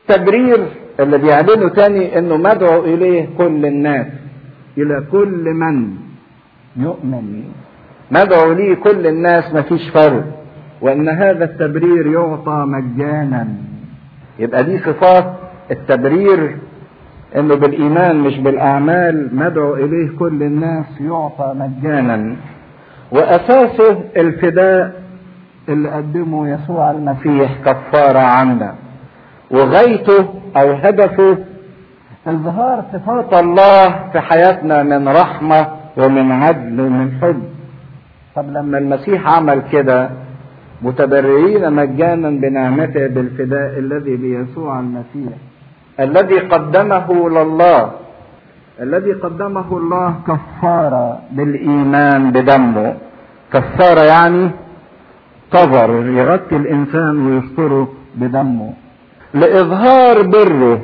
تبرير اللي بيعلنه تاني انه مدعو اليه كل الناس الى كل من يؤمن مدعو ليه كل الناس مفيش فرق وان هذا التبرير يعطى مجانا يبقى دي صفات التبرير انه بالايمان مش بالاعمال مدعو اليه كل الناس يعطى مجانا واساسه الفداء اللي قدمه يسوع المسيح كفاره عنا وغايته او هدفه اظهار صفات الله في حياتنا من رحمه ومن عدل ومن حب طب لما المسيح عمل كده متبرئين مجانا بنعمته بالفداء الذي بيسوع المسيح الذي قدمه لله الذي قدمه الله كفارة بالإيمان بدمه كفارة يعني كفر يغطي الإنسان ويستره بدمه لإظهار بره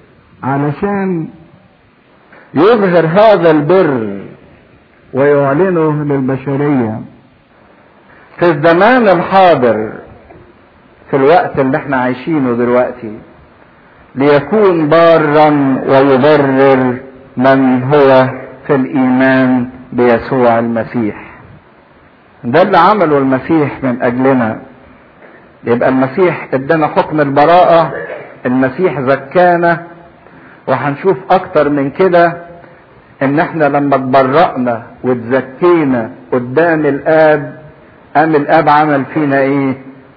علشان يظهر هذا البر ويعلنه للبشرية في الزمان الحاضر في الوقت اللي احنا عايشينه دلوقتي ليكون بارا ويبرر من هو في الايمان بيسوع المسيح ده اللي عمله المسيح من اجلنا يبقى المسيح ادانا حكم البراءة المسيح زكانا وهنشوف اكتر من كده ان احنا لما اتبرأنا واتزكينا قدام الاب قام الاب عمل فينا ايه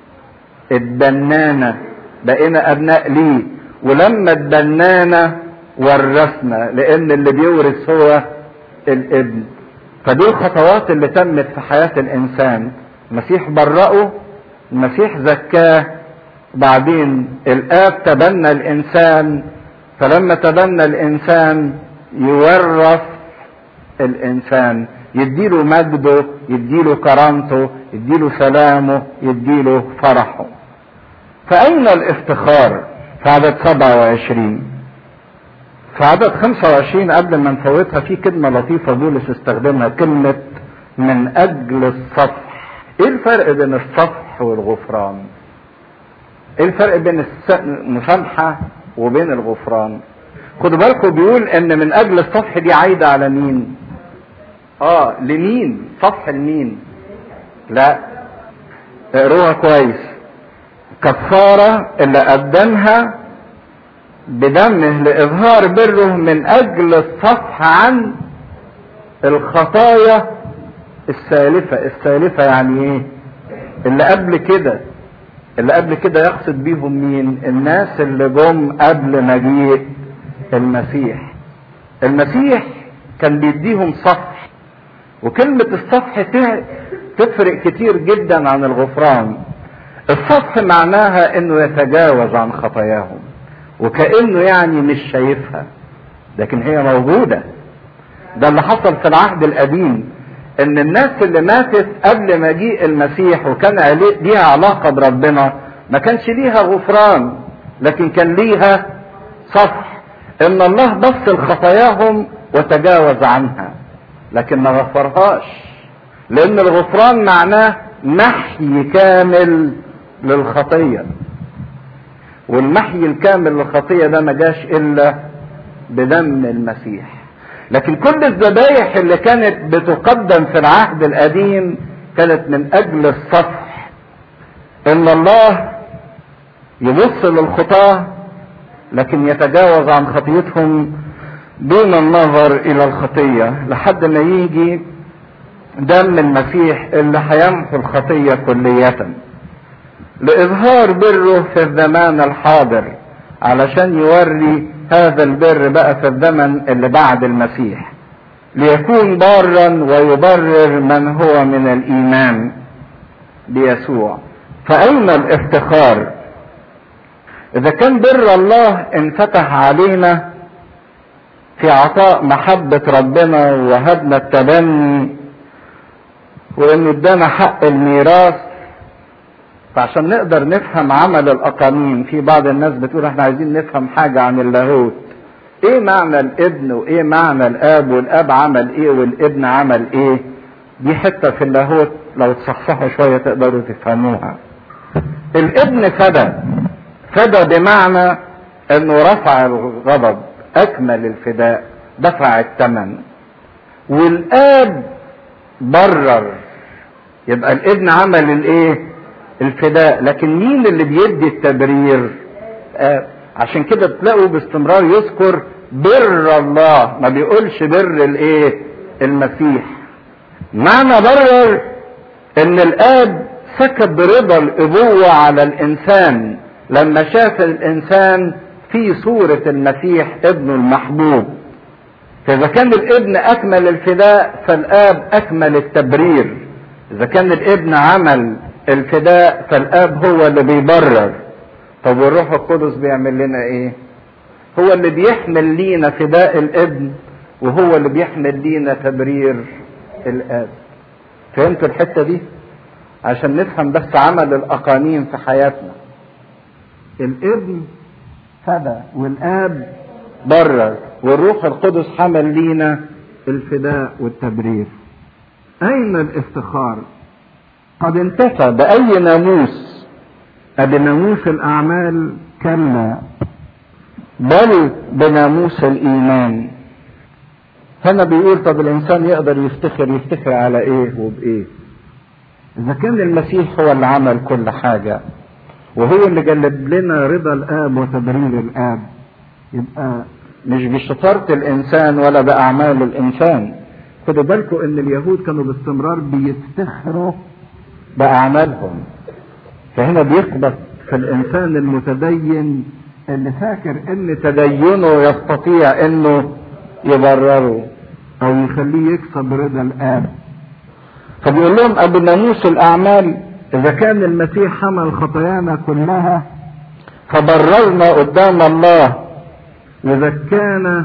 اتبنانا بقينا ابناء ليه ولما اتبنانا ورثنا لان اللي بيورث هو الابن فدي الخطوات اللي تمت في حياة الانسان المسيح برأه المسيح زكاه بعدين الاب تبنى الانسان فلما تبنى الانسان يورث الانسان يديله مجده يديله كرامته يديله سلامه يديله فرحه فأين الافتخار في عدد 27 في عدد 25 قبل ما نفوتها في كلمة لطيفة بولس استخدمها كلمة من أجل الصفح إيه الفرق بين الصفح والغفران؟ إيه الفرق بين المسامحة وبين الغفران؟ خدوا بالكم بيقول إن من أجل الصفح دي عايدة على مين؟ اه لمين صفح لمين لا اقروها كويس كفارة اللي قدمها بدمه لإظهار بره من أجل الصفح عن الخطايا السالفة السالفة يعني ايه اللي قبل كده اللي قبل كده يقصد بيهم مين الناس اللي جم قبل مجيء المسيح المسيح كان بيديهم صفح وكلمة الصفح تفرق كتير جدا عن الغفران الصفح معناها انه يتجاوز عن خطاياهم وكأنه يعني مش شايفها لكن هي موجودة ده اللي حصل في العهد القديم ان الناس اللي ماتت قبل مجيء المسيح وكان ليها علاقة بربنا ما كانش ليها غفران لكن كان ليها صفح ان الله بص لخطاياهم وتجاوز عنها لكن ما غفرهاش لان الغفران معناه محي كامل للخطية والمحي الكامل للخطية ده ما جاش الا بدم المسيح لكن كل الذبايح اللي كانت بتقدم في العهد القديم كانت من اجل الصفح ان الله يبص للخطاة لكن يتجاوز عن خطيتهم دون النظر الى الخطية لحد ما يجي دم المسيح اللي هيمحو الخطية كلية لإظهار بره في الزمان الحاضر علشان يوري هذا البر بقى في الزمن اللي بعد المسيح ليكون بارا ويبرر من هو من الإيمان بيسوع فأين الافتخار إذا كان بر الله انفتح علينا في عطاء محبة ربنا وهبنا التبني وانه ادانا حق الميراث فعشان نقدر نفهم عمل الاقانيم في بعض الناس بتقول احنا عايزين نفهم حاجة عن اللاهوت ايه معنى الابن وايه معنى الاب والاب عمل ايه والابن عمل ايه دي حتة في اللاهوت لو تصحصحوا شوية تقدروا تفهموها الابن فدى فدى بمعنى انه رفع الغضب اكمل الفداء دفع الثمن والاب برر يبقى الابن عمل الايه الفداء لكن مين اللي بيدي التبرير آه عشان كده تلاقوا باستمرار يذكر بر الله ما بيقولش بر الايه المسيح معنى برر ان الاب سكب رضا الابوة على الانسان لما شاف الانسان في صورة المسيح ابنه المحبوب فاذا كان الابن اكمل الفداء فالاب اكمل التبرير اذا كان الابن عمل الفداء فالاب هو اللي بيبرر طب والروح القدس بيعمل لنا ايه هو اللي بيحمل لينا فداء الابن وهو اللي بيحمل لينا تبرير الاب فهمتوا الحته دي عشان نفهم بس عمل الاقانيم في حياتنا الابن فدى والاب برر والروح القدس حمل لينا الفداء والتبرير اين الافتخار قد انتفى باي ناموس بناموس الاعمال كلا بل بناموس الايمان هنا بيقول طب الانسان يقدر يفتخر يفتخر على ايه وبايه اذا كان المسيح هو اللي عمل كل حاجه وهو اللي جلب لنا رضا الاب وتبرير الاب يبقى مش بشطارة الانسان ولا باعمال الانسان خدوا بالكم ان اليهود كانوا باستمرار بيفتخروا باعمالهم فهنا بيخبط في الانسان المتدين اللي فاكر ان تدينه يستطيع انه يبرره او يخليه يكسب رضا الاب فبيقول لهم ابو ناموس الاعمال اذا كان المسيح حمل خطايانا كلها فبررنا قدام الله وزكانا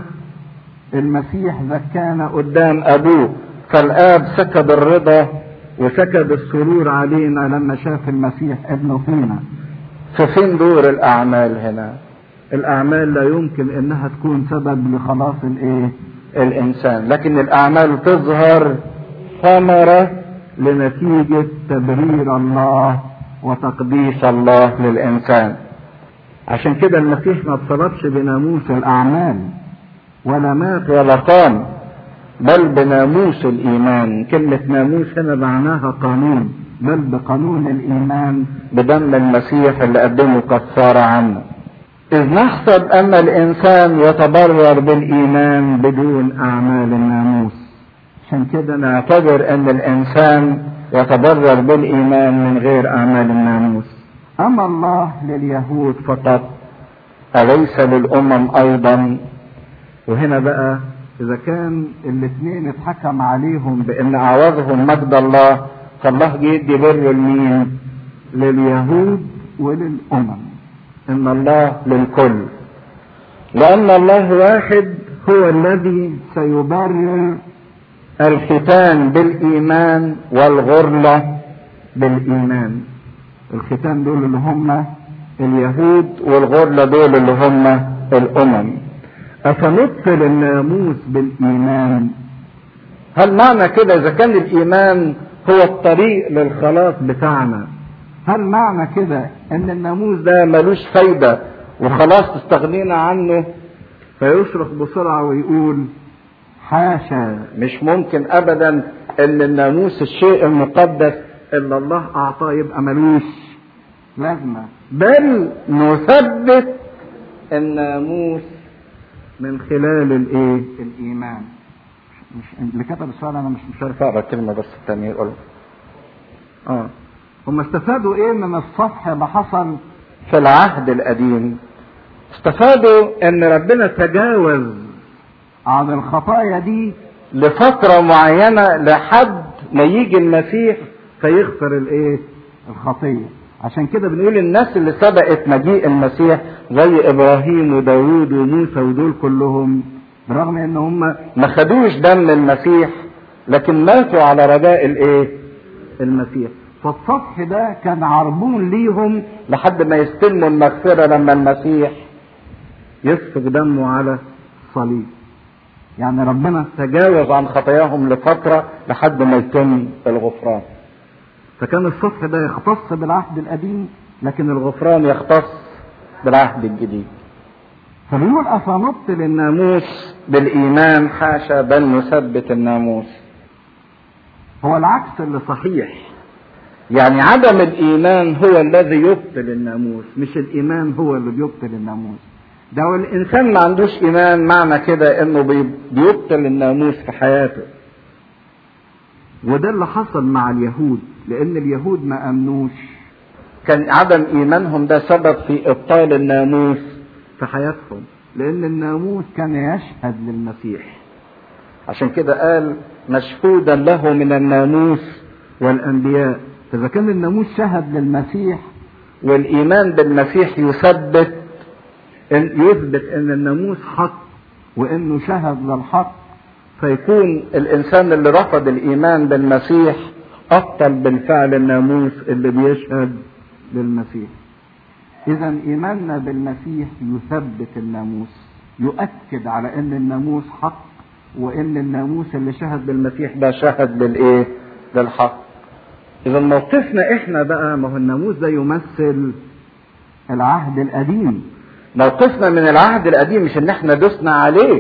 المسيح زكانا قدام ابوه فالاب سكب الرضا وسكب السرور علينا لما شاف المسيح ابنه فينا ففين دور الاعمال هنا الاعمال لا يمكن انها تكون سبب لخلاص الايه الانسان لكن الاعمال تظهر ثمره لنتيجه تبرير الله وتقديس الله للانسان عشان كده المسيح ما اتصلبش بناموس الاعمال ولا مات ولا قام بل بناموس الايمان كلمه ناموس هنا معناها قانون بل بقانون الايمان بدم المسيح اللي قدمه كفاره عنه إذ نحسب أن الإنسان يتبرر بالإيمان بدون أعمال الناموس عشان كده نعتبر أن الإنسان يتبرر بالإيمان من غير أعمال الناموس أما الله لليهود فقط أليس للأمم أيضا وهنا بقى إذا كان الاثنين اتحكم عليهم بأن أعوضهم مجد الله فالله يدي بر لمين؟ لليهود وللأمم ان الله للكل لان الله واحد هو الذي سيبرر الختان بالايمان والغرله بالايمان الختان دول اللي هم اليهود والغرله دول اللي هم الامم افنبطل الناموس بالايمان هل معنى كده اذا كان الايمان هو الطريق للخلاص بتاعنا هل معنى كده ان الناموس ده ملوش فايدة وخلاص استغنينا عنه فيصرخ بسرعة ويقول حاشا مش ممكن ابدا ان الناموس الشيء المقدس اللي الله اعطاه يبقى ملوش لازمة بل نثبت الناموس من خلال الايه الايمان مش اللي كتب السؤال انا مش مش عارف اقرا الكلمه بس الثانيه يقول اه هم استفادوا ايه من الصفح اللي حصل في العهد القديم استفادوا ان ربنا تجاوز عن الخطايا دي لفترة معينة لحد ما يجي المسيح فيغفر الايه الخطية عشان كده بنقول الناس اللي سبقت مجيء المسيح زي ابراهيم وداوود وموسى ودول كلهم برغم ان هم ما خدوش دم المسيح لكن ماتوا على رجاء الايه المسيح فالسطح ده كان عربون ليهم لحد ما يستلموا المغفرة لما المسيح يسفك دمه على الصليب يعني ربنا تجاوز عن خطاياهم لفترة لحد ما يتم الغفران فكان السطح ده يختص بالعهد القديم لكن الغفران يختص بالعهد الجديد فبيقول افنبطل الناموس بالايمان حاشا بل نثبت الناموس هو العكس اللي صحيح يعني عدم الايمان هو الذي يبطل الناموس مش الايمان هو اللي بيبطل الناموس ده لو الانسان ما عندوش ايمان معنى كده انه بيبطل الناموس في حياته وده اللي حصل مع اليهود لان اليهود ما امنوش كان عدم ايمانهم ده سبب في ابطال الناموس في حياتهم لان الناموس كان يشهد للمسيح عشان كده قال مشهودا له من الناموس والانبياء اذا كان الناموس شهد للمسيح والايمان بالمسيح يثبت إن يثبت ان الناموس حق وانه شهد للحق فيكون الانسان اللي رفض الايمان بالمسيح ابطل بالفعل الناموس اللي بيشهد للمسيح اذا ايماننا بالمسيح يثبت الناموس يؤكد على ان الناموس حق وان الناموس اللي شهد بالمسيح ده شهد للايه للحق اذا موقفنا احنا بقى ما هو الناموس ده يمثل العهد القديم موقفنا من العهد القديم مش ان احنا دسنا عليه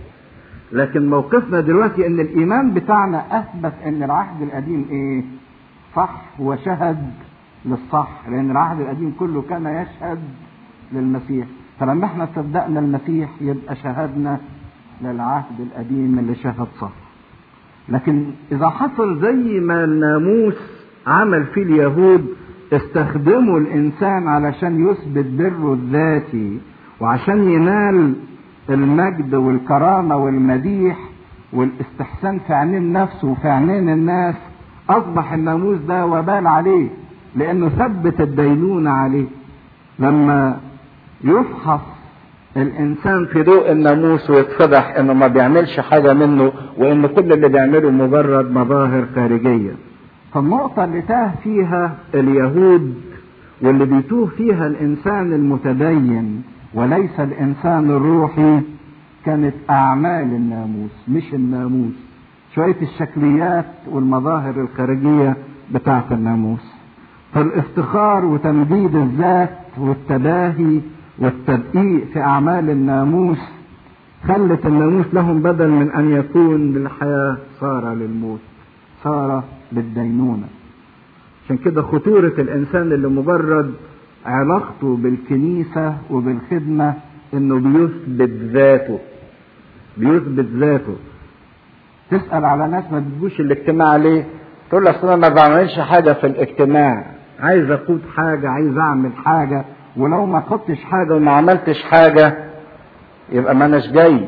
لكن موقفنا دلوقتي ان الايمان بتاعنا اثبت ان العهد القديم ايه صح وشهد للصح لان العهد القديم كله كان يشهد للمسيح فلما احنا صدقنا المسيح يبقى شهدنا للعهد القديم اللي شهد صح لكن اذا حصل زي ما الناموس عمل فيه اليهود استخدموا الانسان علشان يثبت بره الذاتي وعشان ينال المجد والكرامه والمديح والاستحسان في عينين نفسه وفي عينين الناس اصبح الناموس ده وبال عليه لانه ثبت الدينونه عليه لما يفحص الانسان في ضوء الناموس ويتفضح انه ما بيعملش حاجه منه وان كل اللي بيعمله مجرد مظاهر خارجيه فالنقطة اللي تاه فيها اليهود واللي بيتوه فيها الإنسان المتدين وليس الإنسان الروحي كانت أعمال الناموس مش الناموس شوية الشكليات والمظاهر الخارجية بتاعة الناموس فالافتخار وتمجيد الذات والتباهي والتدقيق في أعمال الناموس خلت الناموس لهم بدل من أن يكون للحياة صار للموت صار بالدينونة عشان كده خطورة الإنسان اللي مجرد علاقته بالكنيسة وبالخدمة إنه بيثبت ذاته بيثبت ذاته تسأل على ناس ما بتجوش الاجتماع ليه؟ تقول لك أنا ما بعملش حاجة في الاجتماع عايز أقود حاجة عايز أعمل حاجة ولو ما خدتش حاجة وما عملتش حاجة يبقى ما أناش جاي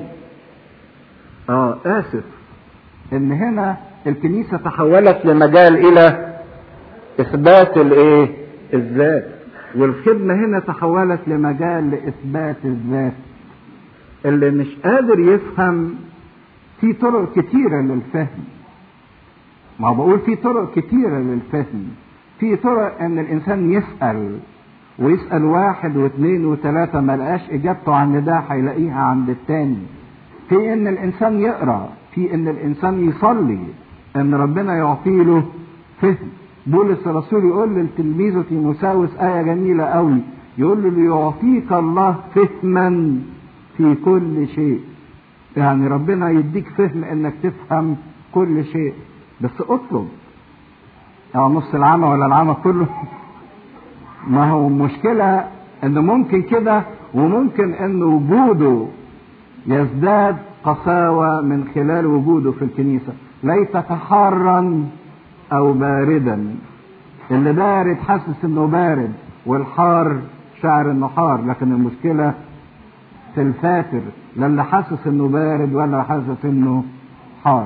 اه آسف إن هنا الكنيسة تحولت لمجال إلى إثبات الإيه؟ الذات والخدمة هنا تحولت لمجال لإثبات الذات اللي مش قادر يفهم في طرق كتيرة للفهم ما بقول في طرق كتيرة للفهم في طرق ان الانسان يسأل ويسأل واحد واثنين وثلاثة ما لقاش اجابته عن ده هيلاقيها عند التاني في ان الانسان يقرا في ان الانسان يصلي ان ربنا يعطي له فهم بولس الرسول يقول لتلميذه تيموساوس آية جميلة قوي يقول له ليعطيك الله فهما في كل شيء يعني ربنا يديك فهم انك تفهم كل شيء بس اطلب او نص العمى ولا العمى كله ما هو مشكلة انه ممكن كده وممكن ان وجوده يزداد قساوة من خلال وجوده في الكنيسة ليتك حارا او باردا اللي بارد حاسس انه بارد والحار شعر انه حار لكن المشكلة في الفاتر لا اللي حاسس انه بارد ولا حاسس انه حار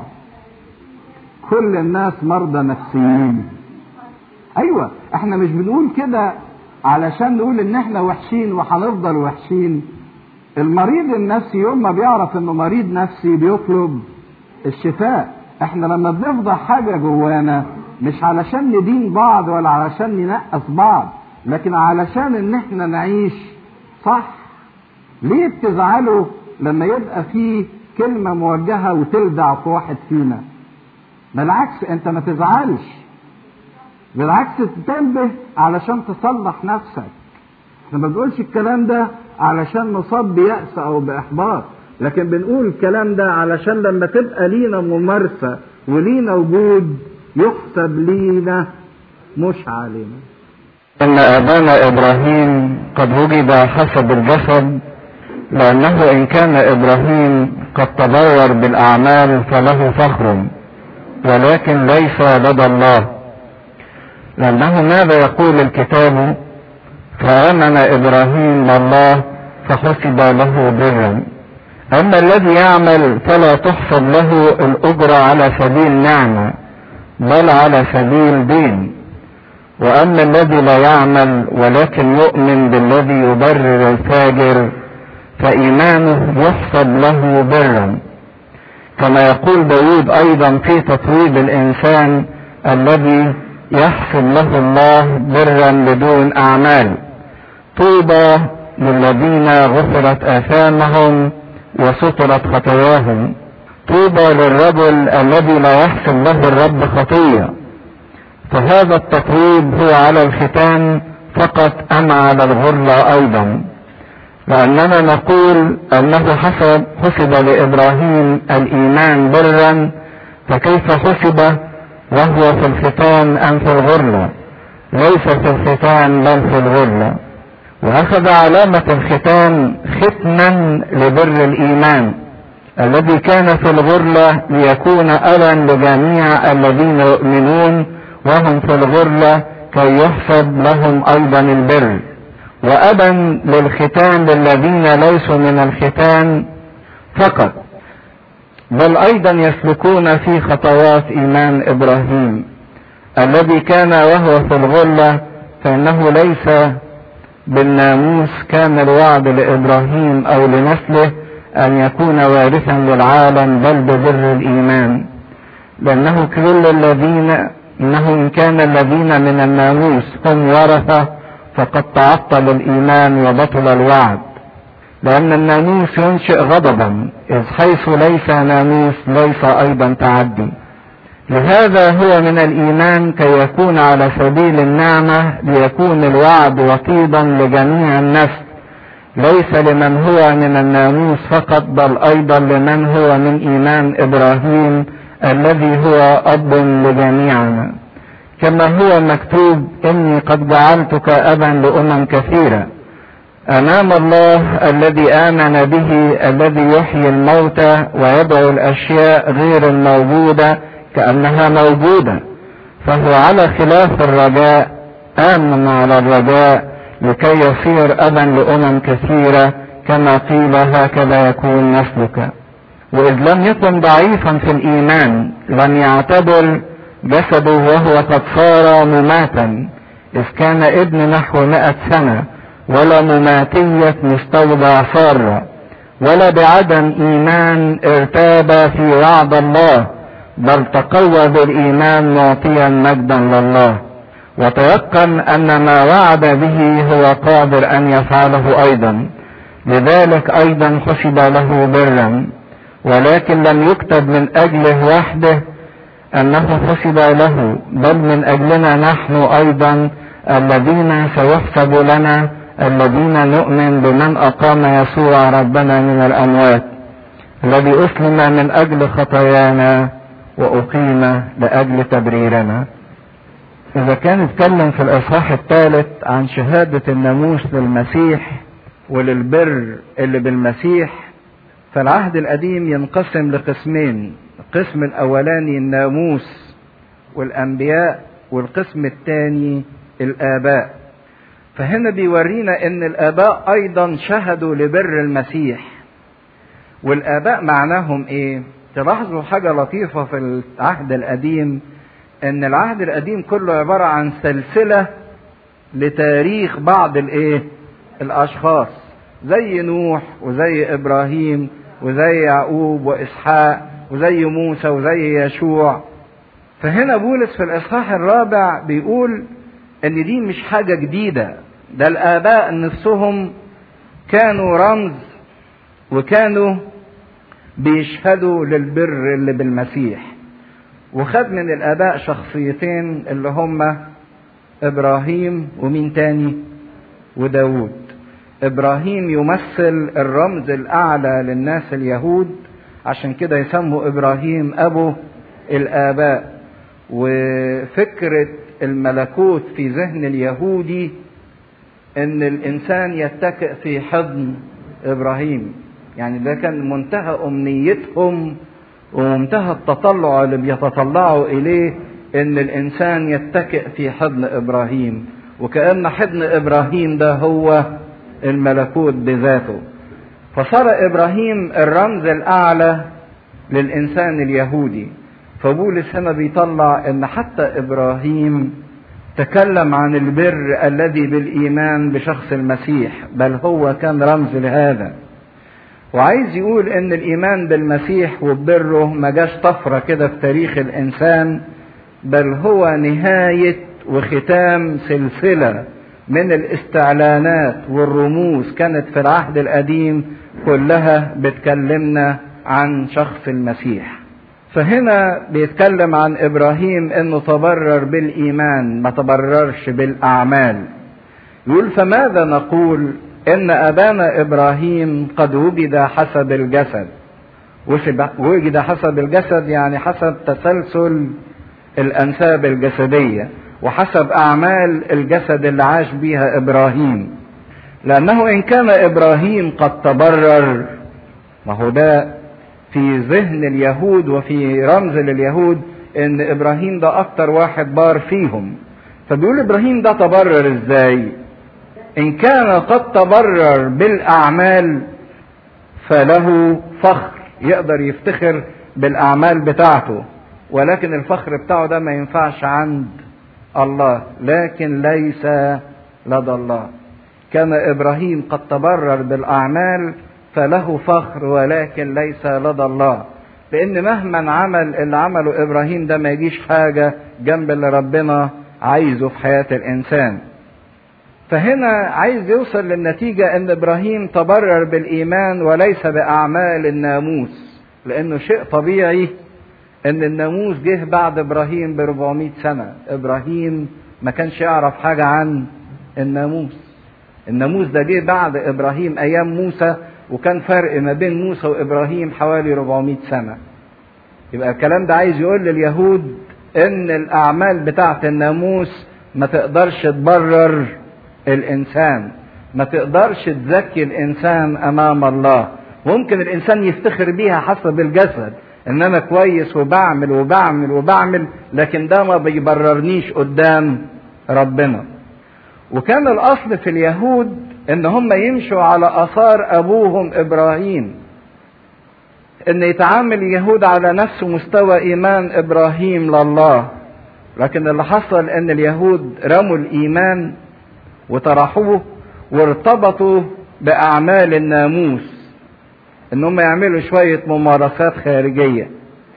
كل الناس مرضى نفسيين ايوه احنا مش بنقول كده علشان نقول ان احنا وحشين وهنفضل وحشين المريض النفسي يوم ما بيعرف انه مريض نفسي بيطلب الشفاء احنا لما بنفضح حاجه جوانا مش علشان ندين بعض ولا علشان ننقص بعض لكن علشان ان احنا نعيش صح ليه بتزعلوا لما يبقى في كلمه موجهه وتلدع في واحد فينا بالعكس انت ما تزعلش بالعكس تنبه علشان تصلح نفسك احنا ما بنقولش الكلام ده علشان نصاب بيأس او باحباط لكن بنقول الكلام ده علشان لما تبقى لينا ممارسة ولينا وجود يحسب لينا مش علينا ان ابانا ابراهيم قد وجد حسب الجسد لانه ان كان ابراهيم قد تبور بالاعمال فله فخر ولكن ليس لدى الله لانه ماذا يقول الكتاب فامن ابراهيم بالله فحسب له برا اما الذي يعمل فلا تحسب له الاجر على سبيل نعمه بل على سبيل دين واما الذي لا يعمل ولكن يؤمن بالذي يبرر الفاجر فايمانه يحسب له برا كما يقول داود ايضا في تطويب الانسان الذي يحسب له الله برا بدون اعمال طوبى للذين غفرت اثامهم وسترت خطاياهم طوبى للرجل الذي لا يحسب له الرب خطيه فهذا التطويب هو على الختان فقط ام على الغرة ايضا لاننا نقول انه حسب حسب لابراهيم الايمان برا فكيف حسب وهو في الختان ام في الغرة ليس في الختان بل في الغرة واخذ علامة الختان ختما لبر الايمان الذي كان في الغرة ليكون أبا لجميع الذين يؤمنون وهم في الغرة كي يحسب لهم أيضا البر وأبا للختان للذين ليسوا من الختان فقط بل أيضا يسلكون في خطوات إيمان إبراهيم الذي كان وهو في الغلة فإنه ليس بالناموس كان الوعد لإبراهيم أو لنسله أن يكون وارثا للعالم بل ببر الإيمان لأنه كل الذين إنه إن كان الذين من الناموس هم ورثة فقد تعطل الإيمان وبطل الوعد لأن الناموس ينشئ غضبا إذ حيث ليس ناموس ليس أيضا تعدي لهذا هو من الإيمان كي يكون على سبيل النعمة ليكون الوعد وطيبا لجميع النفس ليس لمن هو من الناموس فقط بل أيضا لمن هو من إيمان إبراهيم الذي هو أب لجميعنا كما هو مكتوب إني قد جعلتك أبا لأمم كثيرة أمام الله الذي آمن به الذي يحيي الموتى ويدعو الأشياء غير الموجودة كأنها موجودة فهو على خلاف الرجاء آمن على الرجاء لكي يصير أبا لأمم كثيرة كما قيل هكذا يكون نسلك وإذ لم يكن ضعيفا في الإيمان لم يعتبر جسده وهو قد صار مماتا إذ كان ابن نحو مئة سنة ولا مماتية مستودع سارة ولا بعدم إيمان ارتاب في وعد الله بل تقوى بالإيمان معطيا مجدا لله وتيقن أن ما وعد به هو قادر أن يفعله أيضا لذلك أيضا حسب له برا ولكن لم يكتب من أجله وحده أنه حسب له بل من أجلنا نحن أيضا الذين سيحسب لنا الذين نؤمن بمن أقام يسوع ربنا من الأموات الذي أسلم من أجل خطايانا وأقيم لأجل تبريرنا إذا كان اتكلم في الإصحاح الثالث عن شهادة الناموس للمسيح وللبر اللي بالمسيح فالعهد القديم ينقسم لقسمين القسم الأولاني الناموس والأنبياء والقسم الثاني الآباء فهنا بيورينا ان الاباء ايضا شهدوا لبر المسيح والاباء معناهم ايه تلاحظوا حاجة لطيفة في العهد القديم ان العهد القديم كله عبارة عن سلسلة لتاريخ بعض الايه الاشخاص زي نوح وزي ابراهيم وزي يعقوب واسحاق وزي موسى وزي يشوع فهنا بولس في الاصحاح الرابع بيقول ان دي مش حاجة جديدة ده الاباء نفسهم كانوا رمز وكانوا بيشهدوا للبر اللي بالمسيح وخد من الاباء شخصيتين اللي هم ابراهيم ومين تاني وداود ابراهيم يمثل الرمز الاعلى للناس اليهود عشان كده يسموا ابراهيم ابو الاباء وفكره الملكوت في ذهن اليهودي ان الانسان يتكئ في حضن ابراهيم يعني ده كان منتهى امنيتهم ومنتهى التطلع اللي بيتطلعوا اليه ان الانسان يتكئ في حضن ابراهيم وكان حضن ابراهيم ده هو الملكوت بذاته فصار ابراهيم الرمز الاعلى للانسان اليهودي فبولس هنا بيطلع ان حتى ابراهيم تكلم عن البر الذي بالايمان بشخص المسيح بل هو كان رمز لهذا وعايز يقول ان الايمان بالمسيح وببره ما جاش طفره كده في تاريخ الانسان بل هو نهايه وختام سلسله من الاستعلانات والرموز كانت في العهد القديم كلها بتكلمنا عن شخص المسيح فهنا بيتكلم عن ابراهيم انه تبرر بالايمان ما تبررش بالاعمال يقول فماذا نقول ان ابانا ابراهيم قد وجد حسب الجسد وجد حسب الجسد يعني حسب تسلسل الانساب الجسديه وحسب اعمال الجسد اللي عاش بيها ابراهيم لانه ان كان ابراهيم قد تبرر ما هو ده في ذهن اليهود وفي رمز لليهود ان ابراهيم ده اكتر واحد بار فيهم فبيقول ابراهيم ده تبرر ازاي ان كان قد تبرر بالاعمال فله فخر يقدر يفتخر بالاعمال بتاعته ولكن الفخر بتاعه ده ما ينفعش عند الله لكن ليس لدى الله كان ابراهيم قد تبرر بالاعمال فله فخر ولكن ليس لدى الله لان مهما عمل اللي عمله ابراهيم ده ما يجيش حاجه جنب اللي ربنا عايزه في حياه الانسان فهنا عايز يوصل للنتيجه ان ابراهيم تبرر بالايمان وليس باعمال الناموس لانه شيء طبيعي ان الناموس جه بعد ابراهيم ب 400 سنه ابراهيم ما كانش يعرف حاجه عن الناموس الناموس ده جه بعد ابراهيم ايام موسى وكان فرق ما بين موسى وابراهيم حوالي 400 سنه يبقى الكلام ده عايز يقول لليهود ان الاعمال بتاعه الناموس ما تقدرش تبرر الانسان ما تقدرش تزكي الانسان امام الله ممكن الانسان يفتخر بيها حسب الجسد ان انا كويس وبعمل وبعمل وبعمل لكن ده ما بيبررنيش قدام ربنا وكان الاصل في اليهود ان هم يمشوا على اثار ابوهم ابراهيم ان يتعامل اليهود على نفس مستوى ايمان ابراهيم لله لكن اللي حصل ان اليهود رموا الايمان وطرحوه وارتبطوا باعمال الناموس ان هم يعملوا شويه ممارسات خارجيه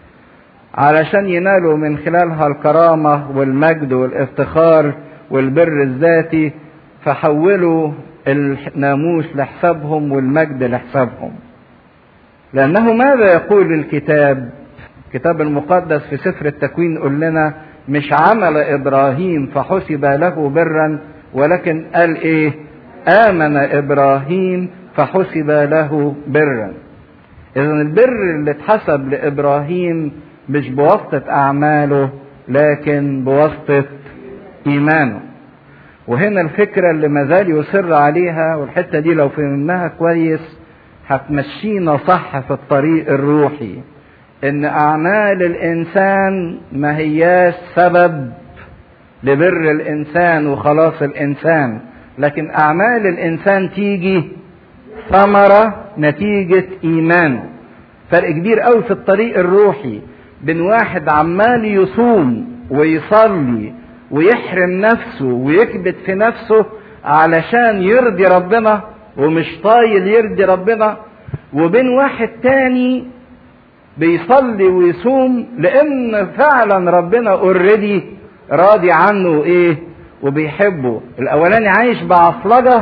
علشان ينالوا من خلالها الكرامه والمجد والافتخار والبر الذاتي فحولوا الناموس لحسابهم والمجد لحسابهم لأنه ماذا يقول الكتاب الكتاب المقدس في سفر التكوين يقول لنا مش عمل إبراهيم فحسب له برا ولكن قال إيه آمن إبراهيم فحسب له برا إذا البر اللي اتحسب لإبراهيم مش بواسطة أعماله لكن بواسطة إيمانه وهنا الفكرة اللي مازال يصر عليها والحتة دي لو فهمناها كويس هتمشينا صح في الطريق الروحي ان اعمال الانسان ما هياش سبب لبر الانسان وخلاص الانسان لكن اعمال الانسان تيجي ثمرة نتيجة ايمانه فرق كبير قوي في الطريق الروحي بين واحد عمال يصوم ويصلي ويحرم نفسه ويكبت في نفسه علشان يرضي ربنا ومش طايل يرضي ربنا وبين واحد تاني بيصلي ويصوم لان فعلا ربنا اوريدي راضي عنه ايه وبيحبه الاولاني عايش بعفلجه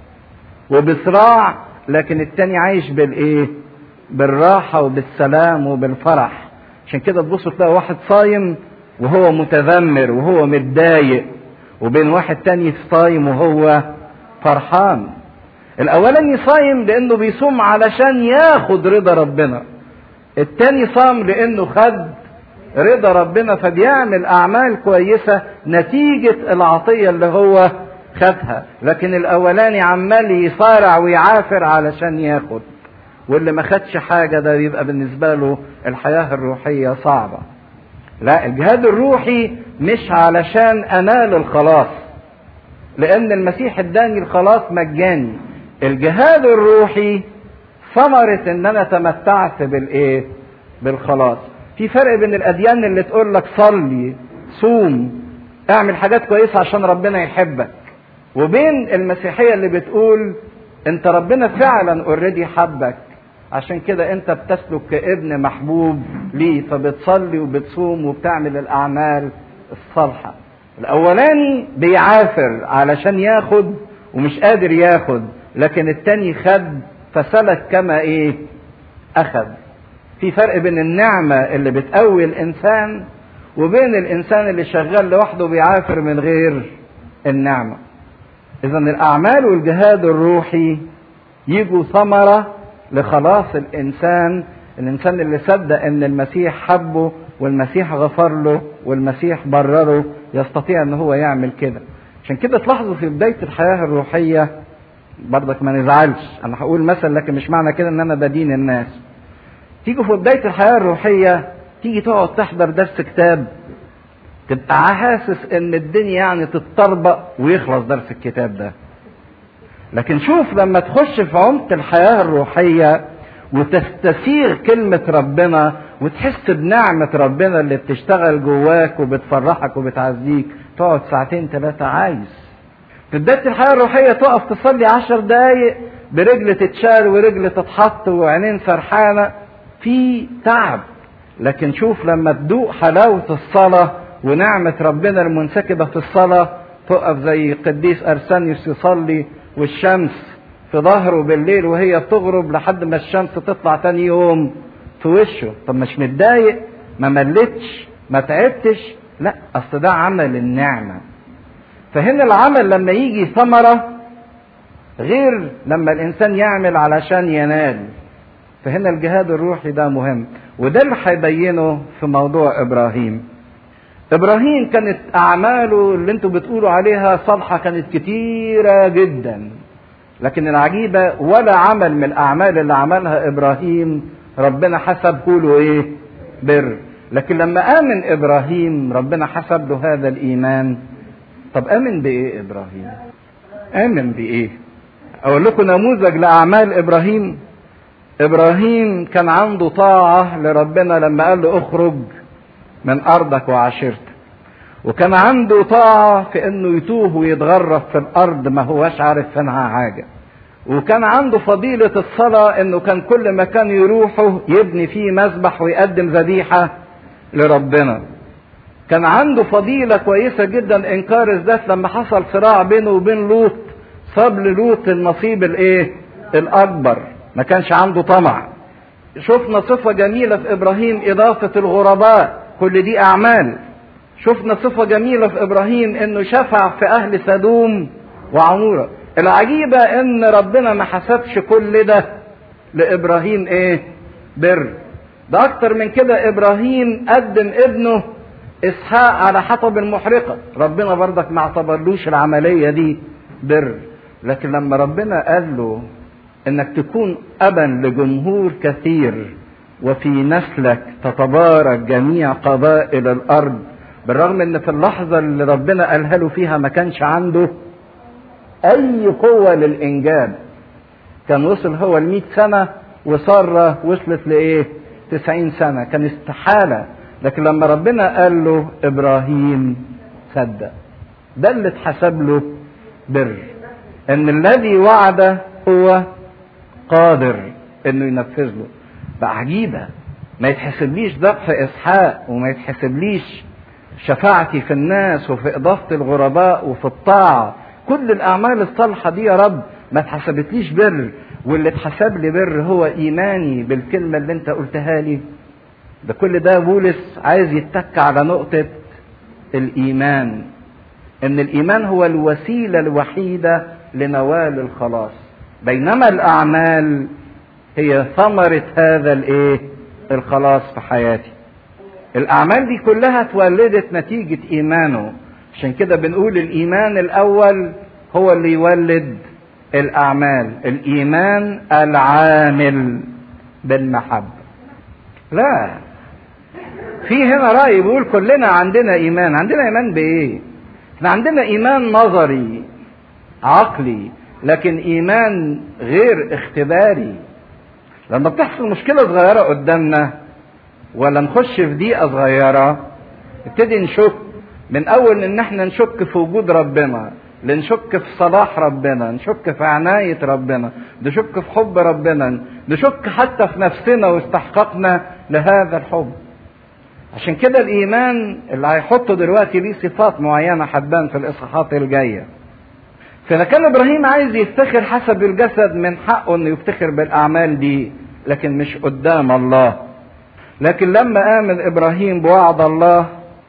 وبصراع لكن التاني عايش بالايه بالراحه وبالسلام وبالفرح عشان كده تبصوا تلاقي واحد صايم وهو متذمر وهو متضايق وبين واحد تاني صايم وهو فرحان الاولاني صايم لانه بيصوم علشان ياخد رضا ربنا التاني صام لانه خد رضا ربنا فبيعمل اعمال كويسة نتيجة العطية اللي هو خدها لكن الاولاني عمال يصارع ويعافر علشان ياخد واللي ما خدش حاجة ده بيبقى بالنسبة له الحياة الروحية صعبة لا الجهاد الروحي مش علشان انال الخلاص لان المسيح اداني الخلاص مجاني الجهاد الروحي ثمرة ان انا تمتعت بالايه بالخلاص في فرق بين الاديان اللي تقول لك صلي صوم اعمل حاجات كويسة عشان ربنا يحبك وبين المسيحية اللي بتقول انت ربنا فعلا اوريدي حبك عشان كده انت بتسلك كابن محبوب ليه فبتصلي وبتصوم وبتعمل الاعمال الصالحة الاولاني بيعافر علشان ياخد ومش قادر ياخد لكن التاني خد فسلك كما ايه اخذ في فرق بين النعمة اللي بتقوي الانسان وبين الانسان اللي شغال لوحده بيعافر من غير النعمة اذا الاعمال والجهاد الروحي يجوا ثمرة لخلاص الانسان الانسان اللي صدق ان المسيح حبه والمسيح غفر له والمسيح برره يستطيع ان هو يعمل كده عشان كده تلاحظوا في بداية الحياة الروحية برضك ما نزعلش انا هقول مثل لكن مش معنى كده ان انا بدين الناس تيجوا في بداية الحياة الروحية تيجي تقعد تحضر درس كتاب تبقى حاسس ان الدنيا يعني تتطربق ويخلص درس الكتاب ده لكن شوف لما تخش في عمق الحياة الروحية وتستسيغ كلمة ربنا وتحس بنعمة ربنا اللي بتشتغل جواك وبتفرحك وبتعزيك تقعد ساعتين ثلاثة عايز في بداية الحياة الروحية تقف تصلي عشر دقايق برجل تتشال ورجل تتحط وعينين سرحانة في تعب لكن شوف لما تدوق حلاوة الصلاة ونعمة ربنا المنسكبة في الصلاة تقف زي قديس أرسانيوس يصلي والشمس في ظهره بالليل وهي بتغرب لحد ما الشمس تطلع تاني يوم في وشه طب مش متضايق ما ملتش ما تعبتش لا اصل ده عمل النعمة فهنا العمل لما يجي ثمرة غير لما الانسان يعمل علشان ينال فهنا الجهاد الروحي ده مهم وده اللي هيبينه في موضوع ابراهيم ابراهيم كانت اعماله اللي انتوا بتقولوا عليها صالحه كانت كتيره جدا لكن العجيبه ولا عمل من الاعمال اللي عملها ابراهيم ربنا حسبه له ايه بر لكن لما امن ابراهيم ربنا حسب له هذا الايمان طب امن بايه ابراهيم امن بايه اقول لكم نموذج لاعمال ابراهيم ابراهيم كان عنده طاعه لربنا لما قال له اخرج من ارضك وعشيرتك وكان عنده طاعة في انه يتوه ويتغرب في الارض ما هواش عارف فينها حاجة وكان عنده فضيلة الصلاة انه كان كل مكان يروحه يبني فيه مسبح ويقدم ذبيحة لربنا كان عنده فضيلة كويسة جدا انكار الذات لما حصل صراع بينه وبين لوط صاب للوط النصيب الايه الاكبر ما كانش عنده طمع شفنا صفة جميلة في ابراهيم اضافة الغرباء كل دي اعمال شفنا صفة جميلة في ابراهيم انه شفع في اهل سدوم وعمورة العجيبة ان ربنا ما حسبش كل ده لابراهيم ايه بر ده اكتر من كده ابراهيم قدم ابنه اسحاق على حطب المحرقة ربنا برضك ما اعتبرلوش العملية دي بر لكن لما ربنا قال له انك تكون ابا لجمهور كثير وفي نسلك تتبارك جميع قبائل الارض بالرغم ان في اللحظه اللي ربنا قالها له فيها ما كانش عنده اي قوه للانجاب كان وصل هو ال سنه وساره وصلت لايه 90 سنه كان استحاله لكن لما ربنا قال له ابراهيم صدق ده اللي اتحسب له بر ان الذي وعد هو قادر انه ينفذ له بقى عجيبة ما يتحسبليش ذبح إسحاق وما يتحسبليش شفاعتي في الناس وفي إضافة الغرباء وفي الطاعة كل الأعمال الصالحة دي يا رب ما اتحسبتليش بر واللي اتحسب لي بر هو إيماني بالكلمة اللي أنت قلتها لي ده كل ده بولس عايز يتك على نقطة الإيمان إن الإيمان هو الوسيلة الوحيدة لنوال الخلاص بينما الاعمال هي ثمرة هذا الايه الخلاص في حياتي الاعمال دي كلها اتولدت نتيجة ايمانه عشان كده بنقول الايمان الاول هو اللي يولد الاعمال الايمان العامل بالمحبة لا في هنا رأي بيقول كلنا عندنا ايمان عندنا ايمان بايه احنا عندنا ايمان نظري عقلي لكن ايمان غير اختباري لما بتحصل مشكلة صغيرة قدامنا ولا نخش في ضيقة صغيرة نبتدي نشك من اول ان احنا نشك في وجود ربنا لنشك في صلاح ربنا نشك في عناية ربنا نشك في حب ربنا نشك حتى في نفسنا واستحقاقنا لهذا الحب عشان كده الايمان اللي هيحطه دلوقتي ليه صفات معينة هتبان في الاصحاحات الجاية فاذا كان ابراهيم عايز يفتخر حسب الجسد من حقه انه يفتخر بالاعمال دي لكن مش قدام الله لكن لما امن ابراهيم بوعد الله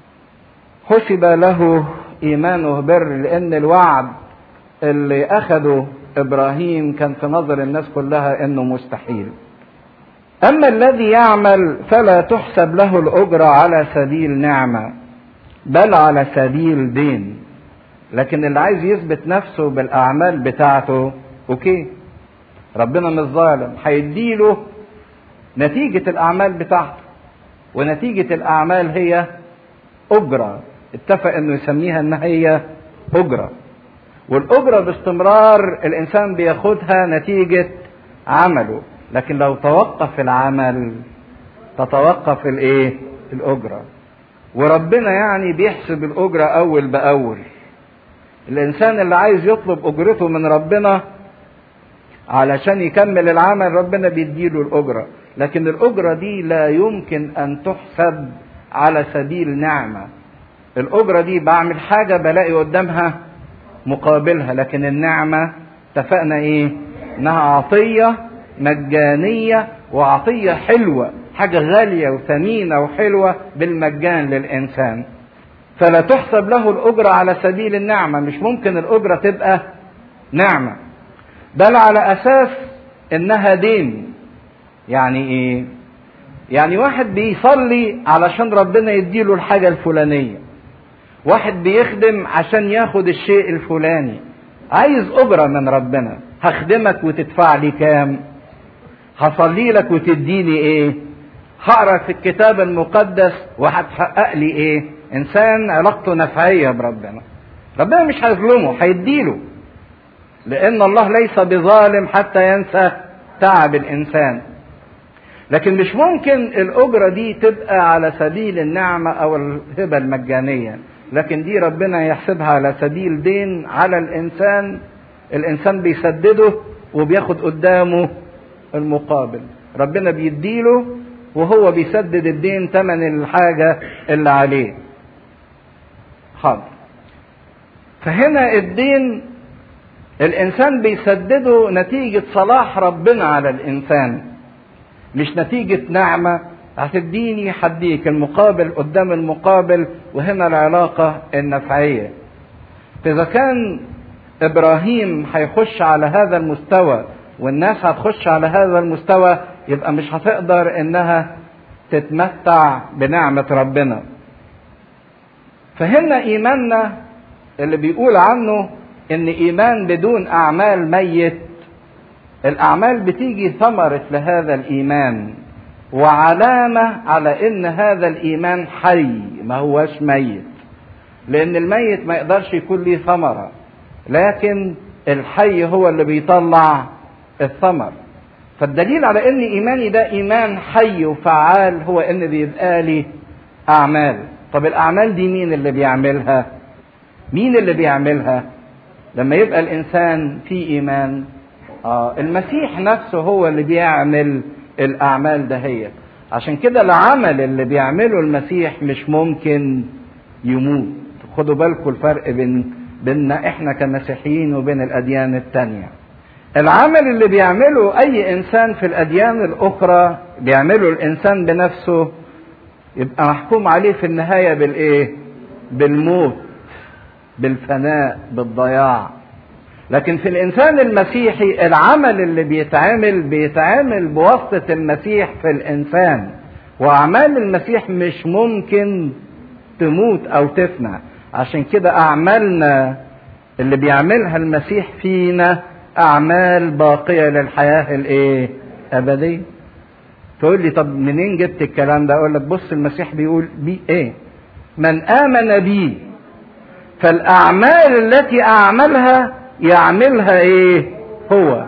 حسب له ايمانه بر لان الوعد اللي اخده ابراهيم كان في نظر الناس كلها انه مستحيل اما الذي يعمل فلا تحسب له الاجره على سبيل نعمه بل على سبيل دين لكن اللي عايز يثبت نفسه بالاعمال بتاعته اوكي ربنا مش ظالم هيديله نتيجه الاعمال بتاعته ونتيجه الاعمال هي اجره اتفق انه يسميها ان هي اجره والاجره باستمرار الانسان بياخدها نتيجه عمله لكن لو توقف العمل تتوقف الايه الاجره وربنا يعني بيحسب الاجره اول باول الانسان اللي عايز يطلب اجرته من ربنا علشان يكمل العمل ربنا بيديله الاجره لكن الاجره دي لا يمكن ان تحسب على سبيل نعمه الاجره دي بعمل حاجه بلاقي قدامها مقابلها لكن النعمه اتفقنا ايه انها عطيه مجانيه وعطيه حلوه حاجه غاليه وثمينه وحلوه بالمجان للانسان فلا تحسب له الاجره على سبيل النعمه مش ممكن الاجره تبقى نعمه بل على اساس انها دين يعني ايه يعني واحد بيصلي علشان ربنا يديله الحاجه الفلانيه واحد بيخدم عشان ياخد الشيء الفلاني عايز اجره من ربنا هخدمك وتدفع لي كام هصلي لك وتديني ايه هقرا في الكتاب المقدس وهتحقق لي ايه انسان علاقته نفعيه بربنا ربنا مش هيظلمه هيديله لان الله ليس بظالم حتى ينسى تعب الانسان لكن مش ممكن الاجره دي تبقى على سبيل النعمه او الهبه المجانيه لكن دي ربنا يحسبها على سبيل دين على الانسان الانسان بيسدده وبياخد قدامه المقابل ربنا بيديله وهو بيسدد الدين ثمن الحاجه اللي عليه حاضر فهنا الدين الانسان بيسدده نتيجه صلاح ربنا على الانسان مش نتيجه نعمه هتديني هديك المقابل قدام المقابل وهنا العلاقه النفعيه فاذا كان ابراهيم هيخش على هذا المستوى والناس هتخش على هذا المستوى يبقى مش هتقدر انها تتمتع بنعمه ربنا فهنا ايماننا اللي بيقول عنه ان ايمان بدون اعمال ميت الاعمال بتيجي ثمره لهذا الايمان وعلامه على ان هذا الايمان حي ما هوش ميت لان الميت ما يقدرش يكون ليه ثمره لكن الحي هو اللي بيطلع الثمر فالدليل على ان ايماني ده ايمان حي وفعال هو ان بيبقى لي اعمال طب الاعمال دي مين اللي بيعملها مين اللي بيعملها لما يبقى الانسان في ايمان آه المسيح نفسه هو اللي بيعمل الاعمال دهيت عشان كده العمل اللي بيعمله المسيح مش ممكن يموت خدوا بالكم الفرق بين بيننا احنا كمسيحيين وبين الاديان التانية العمل اللي بيعمله اي انسان في الاديان الاخرى بيعمله الانسان بنفسه يبقى محكوم عليه في النهاية بالايه بالموت بالفناء بالضياع لكن في الانسان المسيحي العمل اللي بيتعمل بيتعمل بواسطه المسيح في الانسان واعمال المسيح مش ممكن تموت او تفنى عشان كده اعمالنا اللي بيعملها المسيح فينا اعمال باقيه للحياه الايه ابديه تقول لي طب منين جبت الكلام ده اقول لك بص المسيح بيقول بي ايه من امن بي فالاعمال التي اعملها يعملها ايه هو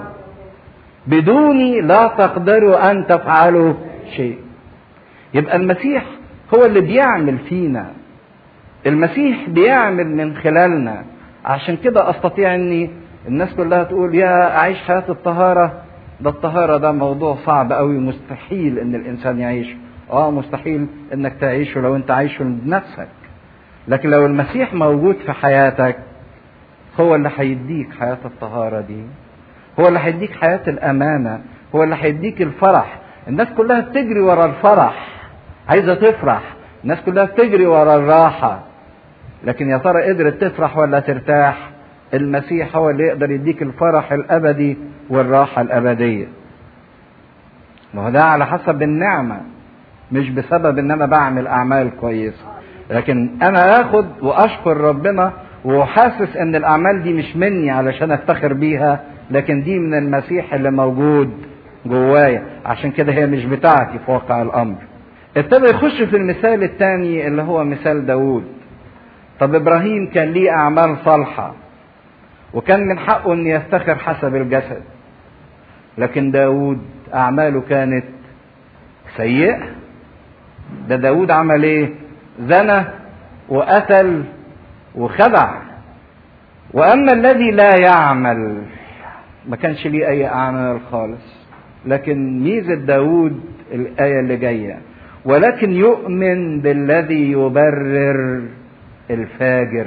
بدوني لا تقدروا ان تفعلوا شيء يبقى المسيح هو اللي بيعمل فينا المسيح بيعمل من خلالنا عشان كده استطيع اني الناس كلها تقول يا اعيش حياه الطهاره ده الطهاره ده موضوع صعب قوي مستحيل ان الانسان يعيشه اه مستحيل انك تعيشه لو انت عايشه بنفسك لكن لو المسيح موجود في حياتك هو اللي هيديك حياه الطهاره دي هو اللي هيديك حياه الامانه هو اللي هيديك الفرح الناس كلها بتجري ورا الفرح عايزه تفرح الناس كلها بتجري ورا الراحه لكن يا ترى قدرت تفرح ولا ترتاح المسيح هو اللي يقدر يديك الفرح الابدي والراحه الابديه ما هو ده على حسب النعمه مش بسبب ان انا بعمل اعمال كويسه لكن انا اخد واشكر ربنا وحاسس ان الاعمال دي مش مني علشان افتخر بيها لكن دي من المسيح اللي موجود جوايا عشان كده هي مش بتاعتي في واقع الامر ابتدى يخش في المثال الثاني اللي هو مثال داوود طب ابراهيم كان ليه اعمال صالحه وكان من حقه ان يفتخر حسب الجسد لكن داود اعماله كانت سيئه ده داود عمل ايه زنى وقتل وخدع واما الذي لا يعمل ما كانش ليه اي اعمال خالص لكن ميزه داود الايه اللي جايه ولكن يؤمن بالذي يبرر الفاجر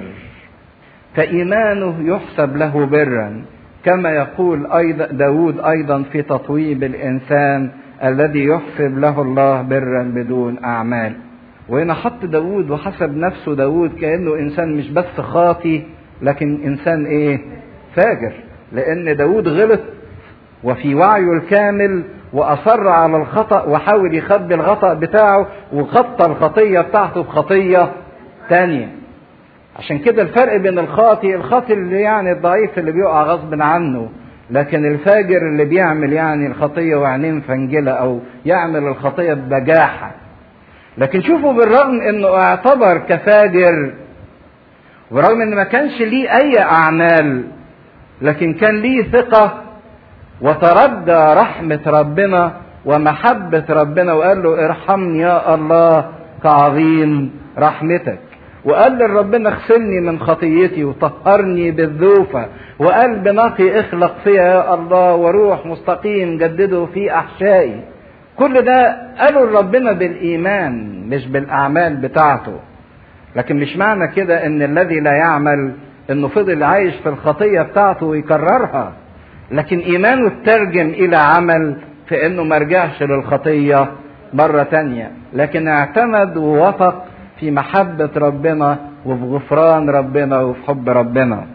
فإيمانه يحسب له برا كما يقول أيضا داود أيضا في تطويب الإنسان الذي يحسب له الله برا بدون أعمال وهنا حط داود وحسب نفسه داود كأنه إنسان مش بس خاطي لكن إنسان إيه فاجر لأن داود غلط وفي وعيه الكامل وأصر على الخطأ وحاول يخبي الخطأ بتاعه وغطى الخطية بتاعته بخطية تانية عشان كده الفرق بين الخاطي الخاطي اللي يعني الضعيف اللي بيقع غصب عنه لكن الفاجر اللي بيعمل يعني الخطية وعينين فنجلة أو يعمل الخطية ببجاحة لكن شوفوا بالرغم انه اعتبر كفاجر ورغم ان ما كانش ليه اي اعمال لكن كان ليه ثقة وترجى رحمة ربنا ومحبة ربنا وقال له ارحمني يا الله كعظيم رحمتك وقال لربنا اغسلني من خطيتي وطهرني بالذوفة وقلب نقي اخلق فيا يا الله وروح مستقيم جدده في احشائي كل ده قالوا لربنا بالايمان مش بالاعمال بتاعته لكن مش معنى كده ان الذي لا يعمل انه فضل عايش في الخطيه بتاعته ويكررها لكن ايمانه اترجم الى عمل في انه ما رجعش للخطيه مره تانية لكن اعتمد ووثق في محبه ربنا وفي غفران ربنا وفي حب ربنا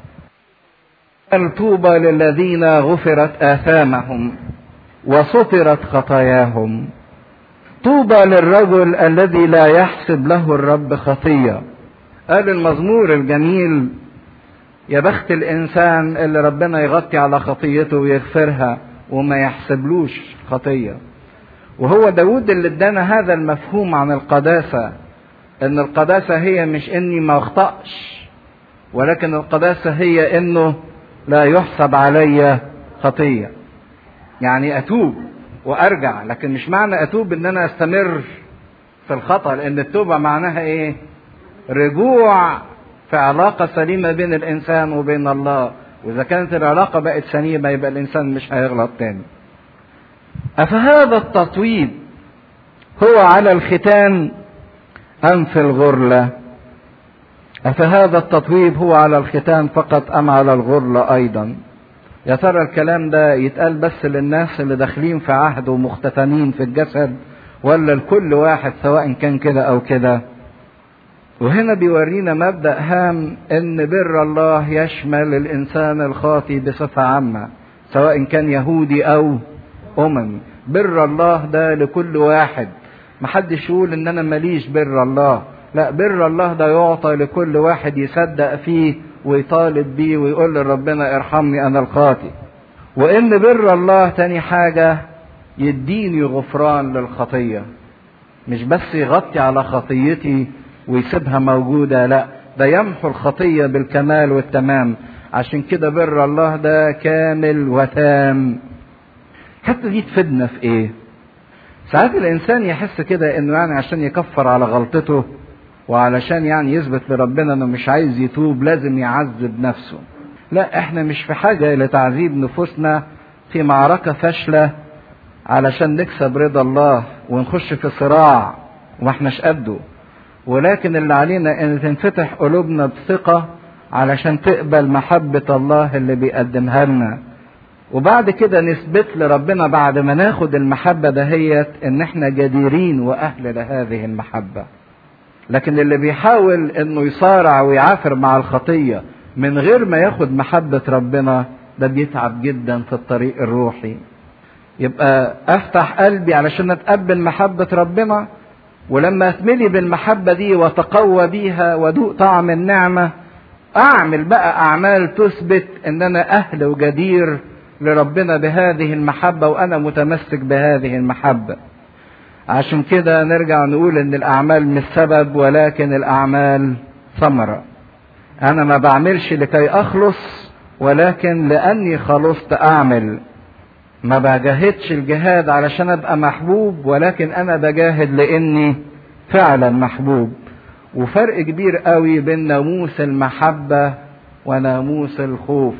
طوبى للذين غفرت اثامهم وسترت خطاياهم طوبى للرجل الذي لا يحسب له الرب خطيه قال المزمور الجميل يا بخت الانسان اللي ربنا يغطي على خطيته ويغفرها وما يحسبلوش خطيه وهو داود اللي ادانا هذا المفهوم عن القداسه ان القداسه هي مش اني ما اخطاش ولكن القداسه هي انه لا يحسب علي خطيه يعني اتوب وارجع لكن مش معنى اتوب ان انا استمر في الخطا لان التوبه معناها ايه رجوع في علاقة سليمة بين الإنسان وبين الله وإذا كانت العلاقة بقت سليمة يبقى الإنسان مش هيغلط تاني أفهذا التطويب هو على الختان أم في الغرلة أفهذا التطويب هو على الختان فقط أم على الغرلة أيضا يا ترى الكلام ده يتقال بس للناس اللي داخلين في عهد ومختتنين في الجسد ولا لكل واحد سواء كان كده أو كده وهنا بيورينا مبدأ هام ان بر الله يشمل الانسان الخاطي بصفة عامة سواء كان يهودي او اممي بر الله ده لكل واحد محدش يقول ان انا ماليش بر الله لا بر الله ده يعطى لكل واحد يصدق فيه ويطالب بيه ويقول لربنا ارحمني انا الخاطي وان بر الله تاني حاجة يديني غفران للخطية مش بس يغطي على خطيتي ويسيبها موجودة لا ده يمحو الخطية بالكمال والتمام عشان كده بر الله ده كامل وتام حتى دي تفيدنا في ايه ساعات الانسان يحس كده انه يعني عشان يكفر على غلطته وعلشان يعني يثبت لربنا انه مش عايز يتوب لازم يعذب نفسه لا احنا مش في حاجة لتعذيب نفوسنا في معركة فاشلة علشان نكسب رضا الله ونخش في صراع وما احناش قده ولكن اللي علينا ان تنفتح قلوبنا بثقة علشان تقبل محبة الله اللي بيقدمها لنا وبعد كده نثبت لربنا بعد ما ناخد المحبة دهيت ان احنا جديرين واهل لهذه المحبة لكن اللي بيحاول انه يصارع ويعافر مع الخطية من غير ما ياخد محبة ربنا ده بيتعب جدا في الطريق الروحي يبقى افتح قلبي علشان اتقبل محبة ربنا ولما اتملي بالمحبة دي وتقوى بيها وادوق طعم النعمة اعمل بقى اعمال تثبت ان انا اهل وجدير لربنا بهذه المحبة وانا متمسك بهذه المحبة عشان كده نرجع نقول ان الاعمال مش سبب ولكن الاعمال ثمرة انا ما بعملش لكي اخلص ولكن لاني خلصت اعمل ما بجاهدش الجهاد علشان ابقى محبوب ولكن انا بجاهد لاني فعلا محبوب وفرق كبير قوي بين ناموس المحبة وناموس الخوف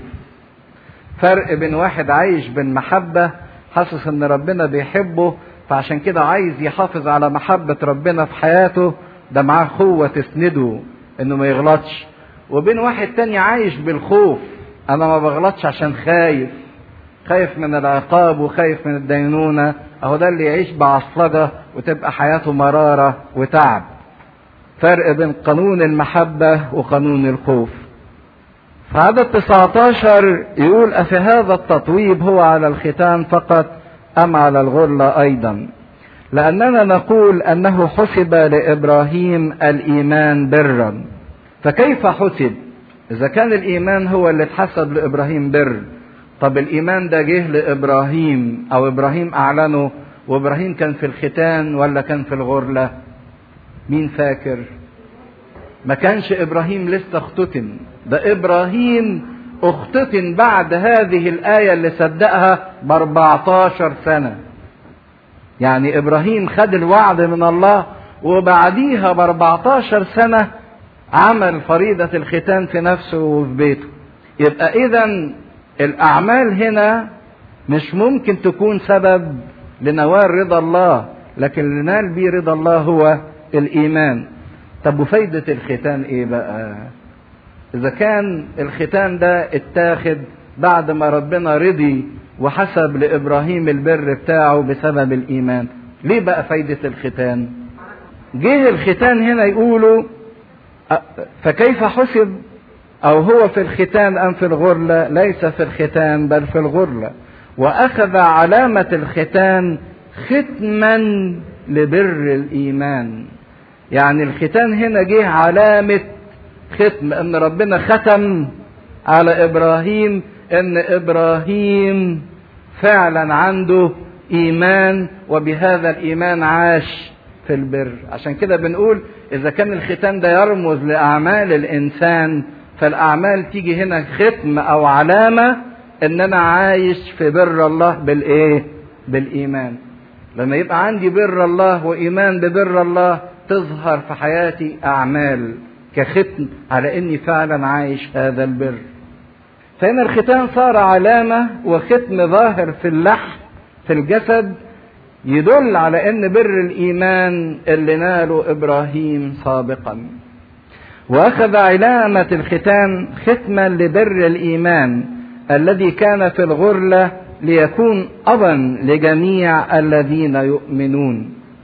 فرق بين واحد عايش بالمحبة حاسس ان ربنا بيحبه فعشان كده عايز يحافظ على محبة ربنا في حياته ده معاه قوة تسنده انه ما يغلطش وبين واحد تاني عايش بالخوف انا ما بغلطش عشان خايف خايف من العقاب وخايف من الدينونة اهو ده اللي يعيش بعصلجة وتبقى حياته مرارة وتعب فرق بين قانون المحبة وقانون الخوف في عدد 19 يقول أفي هذا التطويب هو على الختان فقط أم على الغرلة أيضا لأننا نقول أنه حسب لإبراهيم الإيمان برا فكيف حسب إذا كان الإيمان هو اللي اتحسب لإبراهيم بر طب الإيمان ده جه لإبراهيم أو إبراهيم أعلنه وإبراهيم كان في الختان ولا كان في الغرلة مين فاكر ما كانش إبراهيم لسه اختتن ده إبراهيم اختتن بعد هذه الآية اللي صدقها ب 14 سنة يعني إبراهيم خد الوعد من الله وبعديها ب 14 سنة عمل فريضة الختان في نفسه وفي بيته يبقى إذا الأعمال هنا مش ممكن تكون سبب لنوال رضا الله لكن اللي نال بيه رضا الله هو الإيمان طب وفايدة الختان إيه بقى؟ إذا كان الختان ده اتاخد بعد ما ربنا رضي وحسب لإبراهيم البر بتاعه بسبب الإيمان ليه بقى فايدة الختان جه الختان هنا يقولوا فكيف حسب أو هو في الختان أم في الغرلة ليس في الختان بل في الغرلة وأخذ علامة الختان ختما لبر الإيمان يعني الختان هنا جه علامة ختم ان ربنا ختم على ابراهيم ان ابراهيم فعلا عنده ايمان وبهذا الايمان عاش في البر عشان كده بنقول اذا كان الختان ده يرمز لاعمال الانسان فالاعمال تيجي هنا ختم او علامه ان انا عايش في بر الله بالايه بالايمان لما يبقى عندي بر الله وايمان ببر الله تظهر في حياتي اعمال كختم على اني فعلا عايش هذا البر فهنا الختان صار علامة وختم ظاهر في اللحم في الجسد يدل على ان بر الايمان اللي ناله ابراهيم سابقا واخذ علامة الختان ختما لبر الايمان الذي كان في الغرلة ليكون ابا لجميع الذين يؤمنون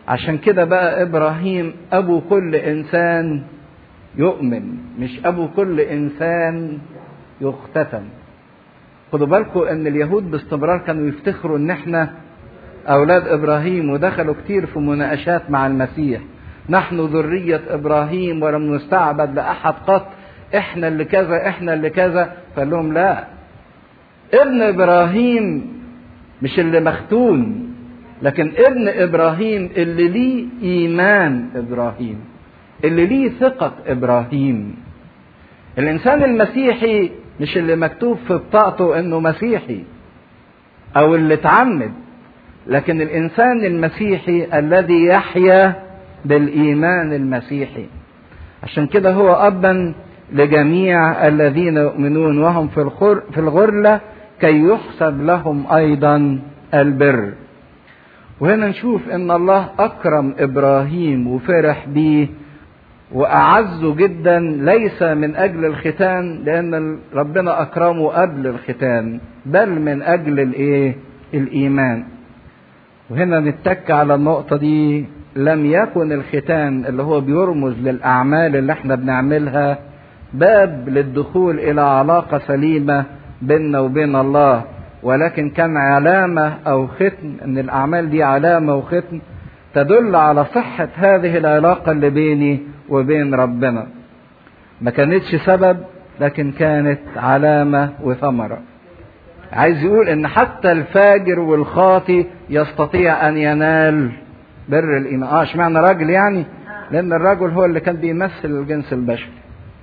عشان كده بقى ابراهيم ابو كل انسان يؤمن مش ابو كل انسان يختتم خدوا بالكم ان اليهود باستمرار كانوا يفتخروا ان احنا اولاد ابراهيم ودخلوا كتير في مناقشات مع المسيح نحن ذرية ابراهيم ولم نستعبد لاحد قط احنا اللي كذا احنا اللي كذا فقال لهم لا ابن ابراهيم مش اللي مختون لكن ابن ابراهيم اللي ليه ايمان ابراهيم اللي ليه ثقة ابراهيم الانسان المسيحي مش اللي مكتوب في بطاقته انه مسيحي او اللي اتعمد لكن الانسان المسيحي الذي يحيا بالايمان المسيحي عشان كده هو ابا لجميع الذين يؤمنون وهم في الخر في الغرله كي يحسب لهم ايضا البر وهنا نشوف ان الله اكرم ابراهيم وفرح بيه واعزه جدا ليس من اجل الختان لان ربنا اكرمه قبل الختان بل من اجل الايه الايمان وهنا نتك على النقطه دي لم يكن الختان اللي هو بيرمز للاعمال اللي احنا بنعملها باب للدخول الى علاقه سليمه بيننا وبين الله ولكن كان علامه او ختم ان الاعمال دي علامه وختم تدل على صحه هذه العلاقه اللي بيني وبين ربنا ما كانتش سبب لكن كانت علامة وثمرة عايز يقول ان حتى الفاجر والخاطي يستطيع ان ينال بر الايمان اه اشمعنى راجل يعني لان الرجل هو اللي كان بيمثل الجنس البشري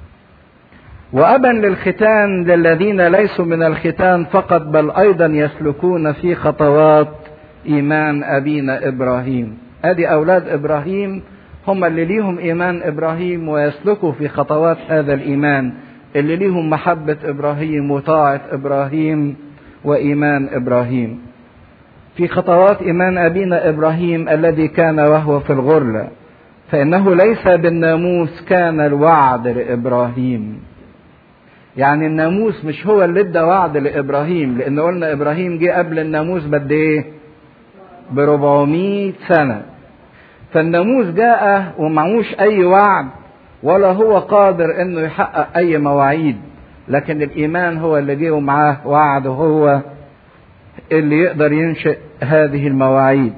وابا للختان للذين ليسوا من الختان فقط بل ايضا يسلكون في خطوات ايمان ابينا ابراهيم ادي اولاد ابراهيم هم اللي ليهم ايمان ابراهيم ويسلكوا في خطوات هذا الايمان اللي ليهم محبه ابراهيم وطاعه ابراهيم وايمان ابراهيم في خطوات ايمان ابينا ابراهيم الذي كان وهو في الغرله فانه ليس بالناموس كان الوعد لابراهيم يعني الناموس مش هو اللي ادى وعد لابراهيم لان قلنا ابراهيم جه قبل الناموس بقد ايه ب 400 سنه فالناموس جاء ومعوش اي وعد ولا هو قادر انه يحقق اي مواعيد لكن الايمان هو اللي جه ومعاه وعد وهو اللي يقدر ينشئ هذه المواعيد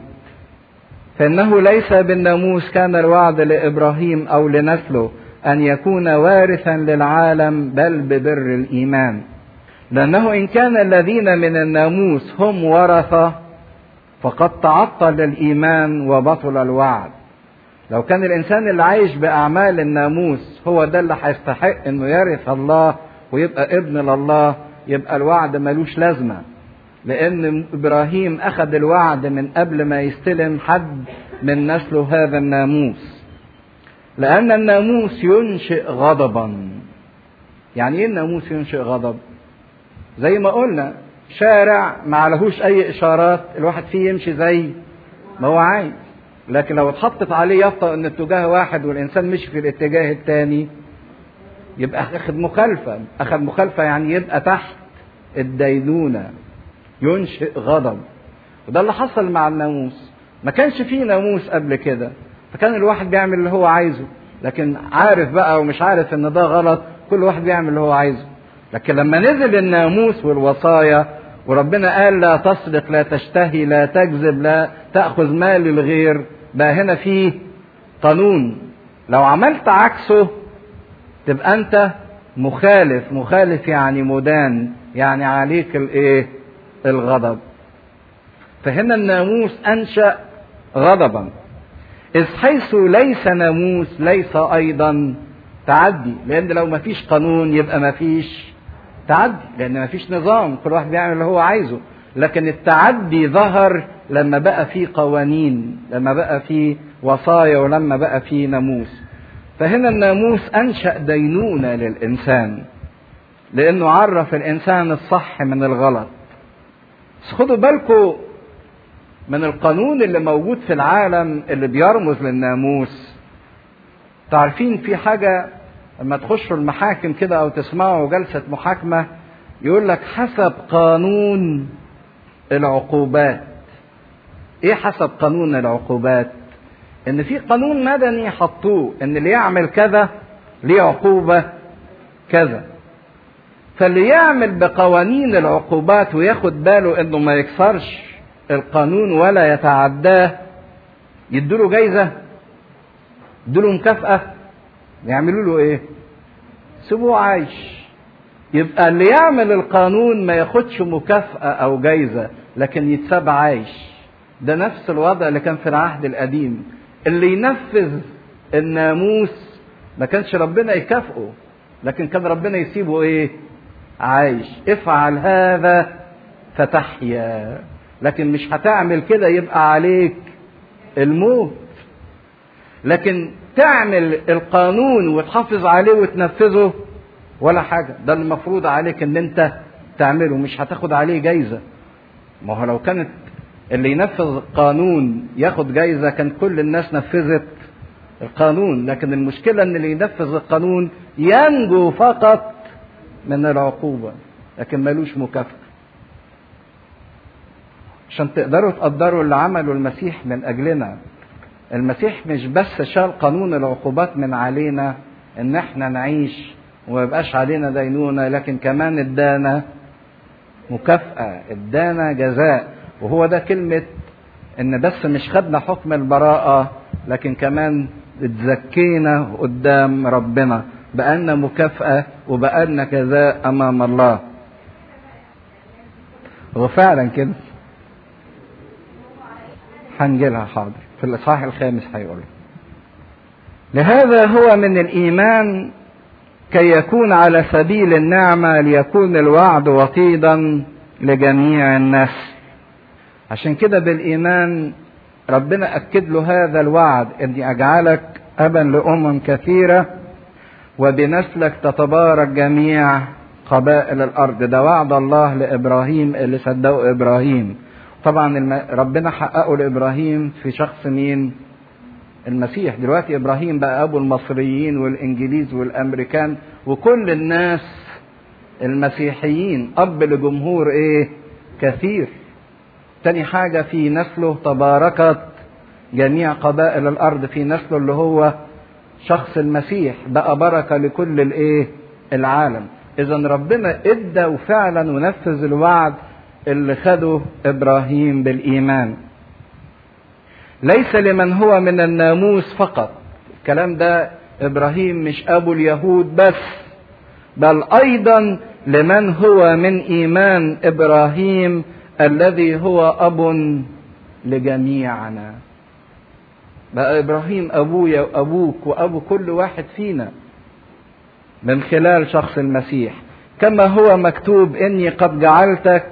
فانه ليس بالناموس كان الوعد لابراهيم او لنسله ان يكون وارثا للعالم بل ببر الايمان لانه ان كان الذين من الناموس هم ورثه فقد تعطل الايمان وبطل الوعد لو كان الانسان اللي عايش باعمال الناموس هو ده اللي هيستحق انه يرث الله ويبقى ابن لله يبقى الوعد ملوش لازمه لان ابراهيم اخذ الوعد من قبل ما يستلم حد من نسله هذا الناموس لان الناموس ينشئ غضبا يعني ايه الناموس ينشئ غضب زي ما قلنا شارع ما عليهوش اي اشارات الواحد فيه يمشي زي ما هو عايز لكن لو اتحطت عليه يافطه ان اتجاه واحد والانسان مشي في الاتجاه الثاني يبقى اخذ مخالفه اخذ مخالفه يعني يبقى تحت الدينونه ينشئ غضب وده اللي حصل مع الناموس ما كانش فيه ناموس قبل كده فكان الواحد بيعمل اللي هو عايزه لكن عارف بقى ومش عارف ان ده غلط كل واحد بيعمل اللي هو عايزه لكن لما نزل الناموس والوصايا وربنا قال لا تسرق لا تشتهي لا تكذب لا تأخذ مال الغير بقى هنا فيه قانون لو عملت عكسه تبقى انت مخالف مخالف يعني مدان يعني عليك الايه الغضب فهنا الناموس انشا غضبا اذ حيث ليس ناموس ليس ايضا تعدي لان لو ما فيش قانون يبقى ما فيش تعدي لان ما فيش نظام كل واحد بيعمل اللي هو عايزه لكن التعدي ظهر لما بقى في قوانين لما بقى في وصايا ولما بقى في ناموس فهنا الناموس انشا دينونه للانسان لانه عرف الانسان الصح من الغلط بس خدوا بالكم من القانون اللي موجود في العالم اللي بيرمز للناموس تعرفين في حاجة لما تخشوا المحاكم كده أو تسمعوا جلسة محاكمة يقول لك حسب قانون العقوبات إيه حسب قانون العقوبات؟ ان في قانون مدني حطوه ان اللي يعمل كذا ليه عقوبة كذا فاللي يعمل بقوانين العقوبات وياخد باله انه ما يكسرش القانون ولا يتعداه يدوله جايزة يدوله مكافأة يعملوا له ايه سيبوه عايش يبقى اللي يعمل القانون ما ياخدش مكافأة او جايزة لكن يتساب عايش ده نفس الوضع اللي كان في العهد القديم اللي ينفذ الناموس ما كانش ربنا يكافئه لكن كان ربنا يسيبه ايه عايش افعل هذا فتحيا لكن مش هتعمل كده يبقى عليك الموت لكن تعمل القانون وتحافظ عليه وتنفذه ولا حاجة ده المفروض عليك ان انت تعمله مش هتاخد عليه جايزة ما هو لو كانت اللي ينفذ القانون ياخد جايزة كان كل الناس نفذت القانون لكن المشكلة ان اللي ينفذ القانون ينجو فقط من العقوبة لكن ملوش مكافأة عشان تقدروا تقدروا اللي عمله المسيح من أجلنا المسيح مش بس شال قانون العقوبات من علينا ان احنا نعيش وما يبقاش علينا دينونة لكن كمان ادانا مكافأة ادانا جزاء وهو ده كلمة ان بس مش خدنا حكم البراءة لكن كمان اتزكينا قدام ربنا بقالنا مكافأة وبقالنا جزاء أمام الله هو فعلا كده هنجيلها حاضر في الإصحاح الخامس هيقول لهذا هو من الإيمان كي يكون على سبيل النعمة ليكون الوعد وطيدا لجميع الناس عشان كده بالإيمان ربنا أكد له هذا الوعد أني أجعلك أبا لأمم كثيرة وبنسلك تتبارك جميع قبائل الأرض ده وعد الله لإبراهيم اللي صدقه إبراهيم طبعا الم... ربنا حققه لإبراهيم في شخص مين المسيح دلوقتي إبراهيم بقى أبو المصريين والإنجليز والأمريكان وكل الناس المسيحيين أب لجمهور إيه كثير تاني حاجة في نسله تباركت جميع قبائل الأرض في نسله اللي هو شخص المسيح بقى بركة لكل الإيه العالم إذا ربنا إدى وفعلا ونفذ الوعد اللي خده إبراهيم بالإيمان ليس لمن هو من الناموس فقط الكلام ده إبراهيم مش أبو اليهود بس بل أيضا لمن هو من إيمان إبراهيم الذي هو أب لجميعنا بقى إبراهيم أبويا وأبوك وأبو كل واحد فينا من خلال شخص المسيح كما هو مكتوب إني قد جعلتك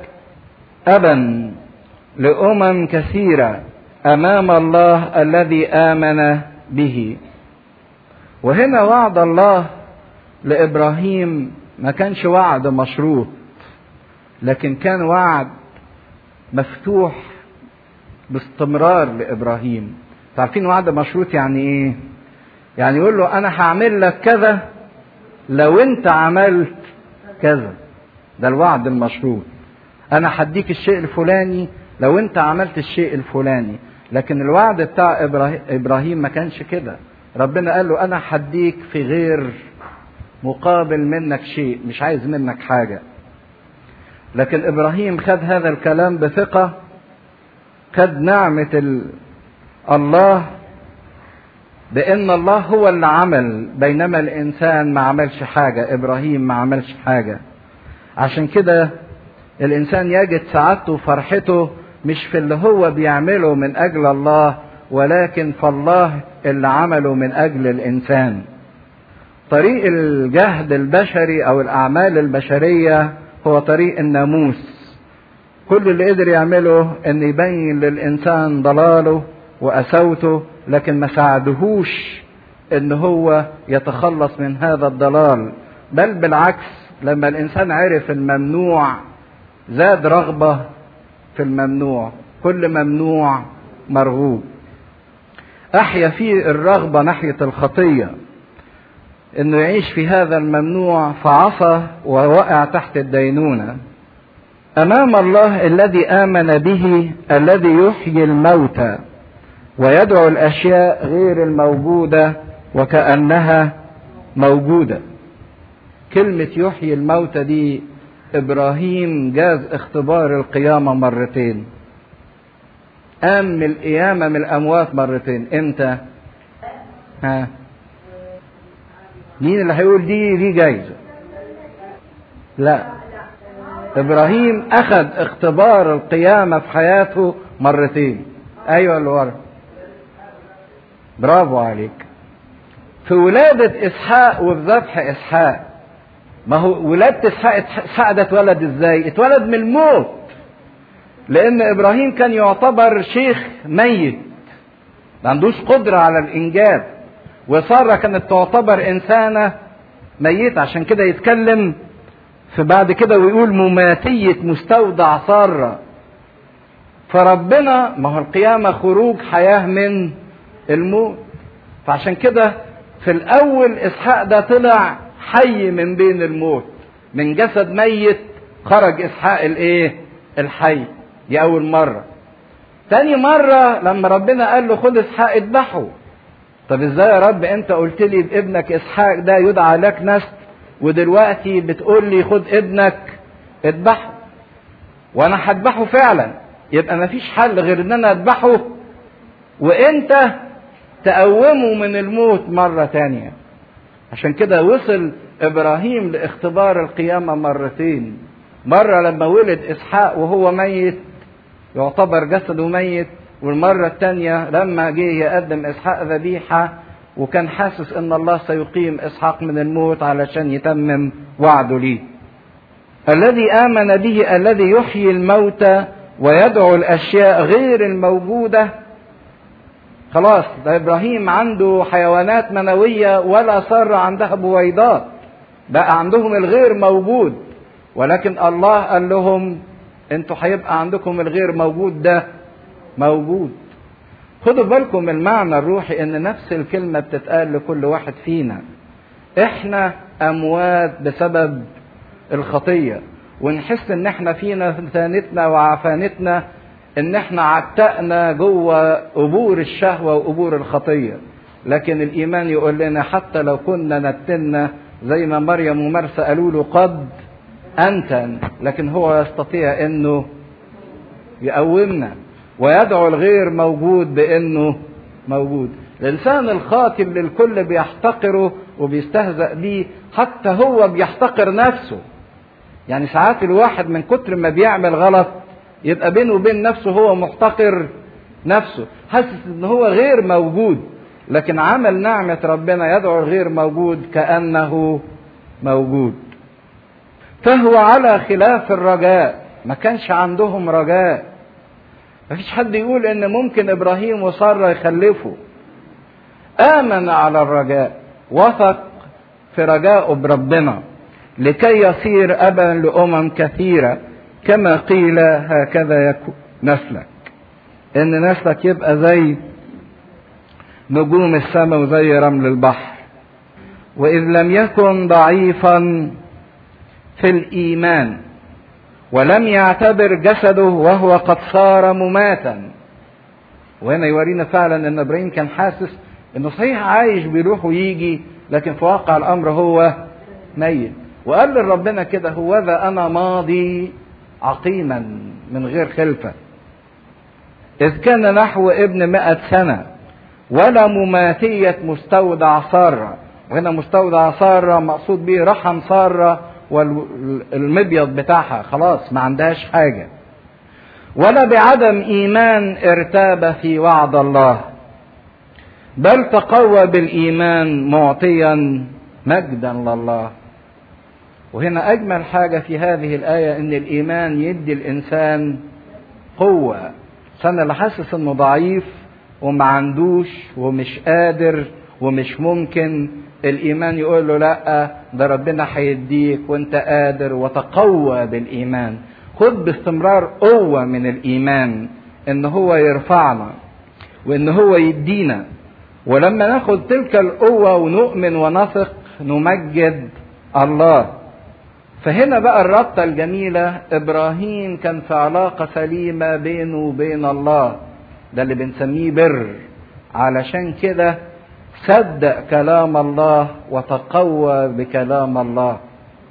أبا لأمم كثيرة أمام الله الذي آمن به وهنا وعد الله لإبراهيم ما كانش وعد مشروط لكن كان وعد مفتوح باستمرار لابراهيم عارفين وعد مشروط يعني ايه يعني يقول له انا هعمل لك كذا لو انت عملت كذا ده الوعد المشروط انا هديك الشيء الفلاني لو انت عملت الشيء الفلاني لكن الوعد بتاع ابراهيم ما كانش كده ربنا قال له انا هديك في غير مقابل منك شيء مش عايز منك حاجه لكن ابراهيم خد هذا الكلام بثقه خد نعمه ال... الله بان الله هو اللي عمل بينما الانسان ما عملش حاجه ابراهيم ما عملش حاجه عشان كده الانسان يجد سعادته وفرحته مش في اللي هو بيعمله من اجل الله ولكن في الله اللي عمله من اجل الانسان طريق الجهد البشري او الاعمال البشريه هو طريق الناموس كل اللي قدر يعمله ان يبين للانسان ضلاله واسوته لكن ما ساعدهوش ان هو يتخلص من هذا الضلال بل بالعكس لما الانسان عرف الممنوع زاد رغبه في الممنوع كل ممنوع مرغوب احيا فيه الرغبه ناحيه الخطيه انه يعيش في هذا الممنوع فعصى ووقع تحت الدينونه امام الله الذي امن به الذي يحيي الموتى ويدعو الاشياء غير الموجوده وكانها موجوده كلمه يحيي الموتى دي ابراهيم جاز اختبار القيامه مرتين قام من القيامه من الاموات مرتين امتى ها مين اللي هيقول دي دي جايزه لا ابراهيم اخذ اختبار القيامه في حياته مرتين ايوه اللي ورا برافو عليك في ولادة اسحاق وفي ذبح اسحاق ما هو ولادة اسحاق اسحاق ده اتولد ازاي؟ اتولد من الموت لان ابراهيم كان يعتبر شيخ ميت ما عندوش قدرة على الانجاب وسارة كانت تعتبر انسانة ميتة عشان كده يتكلم في بعد كده ويقول مماتية مستودع سارة فربنا ما هو القيامة خروج حياة من الموت فعشان كده في الأول إسحاق ده طلع حي من بين الموت من جسد ميت خرج إسحاق الإيه؟ الحي دي أول مرة تاني مرة لما ربنا قال له خد إسحاق اذبحه طب ازاي يا رب انت قلت لي بابنك اسحاق ده يدعى لك نسل ودلوقتي بتقول لي خد ابنك اذبحه وانا هذبحه فعلا يبقى مفيش حل غير ان انا اذبحه وانت تقومه من الموت مرة تانية عشان كده وصل ابراهيم لاختبار القيامة مرتين مرة لما ولد اسحاق وهو ميت يعتبر جسده ميت والمرة الثانية لما جه يقدم اسحاق ذبيحة وكان حاسس ان الله سيقيم اسحاق من الموت علشان يتمم وعده ليه الذي امن به الذي يحيي الموتى ويدعو الاشياء غير الموجوده خلاص ده ابراهيم عنده حيوانات منويه ولا ساره عندها بويضات بقى عندهم الغير موجود ولكن الله قال لهم انتوا هيبقى عندكم الغير موجود ده موجود خدوا بالكم المعنى الروحي ان نفس الكلمة بتتقال لكل واحد فينا احنا اموات بسبب الخطية ونحس ان احنا فينا ثانتنا وعفانتنا ان احنا عتقنا جوه قبور الشهوة وقبور الخطية لكن الايمان يقول لنا حتى لو كنا نتنا زي ما مريم ومرسى قالوا له قد انتن لكن هو يستطيع انه يقومنا ويدعو الغير موجود بانه موجود الانسان الخاطئ اللي الكل بيحتقره وبيستهزأ بيه حتى هو بيحتقر نفسه يعني ساعات الواحد من كتر ما بيعمل غلط يبقى بينه وبين نفسه هو محتقر نفسه حاسس ان هو غير موجود لكن عمل نعمة ربنا يدعو الغير موجود كأنه موجود فهو على خلاف الرجاء ما كانش عندهم رجاء مفيش حد يقول ان ممكن ابراهيم وساره يخلفوا امن على الرجاء وثق في رجائه بربنا لكي يصير ابا لامم كثيره كما قيل هكذا يكون نسلك ان نسلك يبقى زي نجوم السماء وزي رمل البحر واذ لم يكن ضعيفا في الايمان ولم يعتبر جسده وهو قد صار مماتا وهنا يورينا فعلا ان ابراهيم كان حاسس انه صحيح عايش بيروح ويجي لكن في واقع الامر هو ميت وقال لربنا كده هوذا انا ماضي عقيما من غير خلفة إذ كان نحو ابن مئة سنة ولا مماتية مستودع سارة وهنا مستودع سارة مقصود به رحم سارة والمبيض بتاعها خلاص ما عندهاش حاجة ولا بعدم إيمان ارتاب في وعد الله بل تقوى بالإيمان معطيا مجدا لله وهنا أجمل حاجة في هذه الآية إن الإيمان يدي الإنسان قوة الإنسان اللي حاسس إنه ضعيف وما عندوش ومش قادر ومش ممكن الإيمان يقول له لأ ده ربنا هيديك وأنت قادر وتقوى بالإيمان خد باستمرار قوة من الإيمان إن هو يرفعنا وإن هو يدينا ولما ناخد تلك القوة ونؤمن ونثق نمجد الله فهنا بقى الرابطة الجميلة إبراهيم كان في علاقة سليمة بينه وبين الله ده اللي بنسميه بر علشان كده صدق كلام الله وتقوى بكلام الله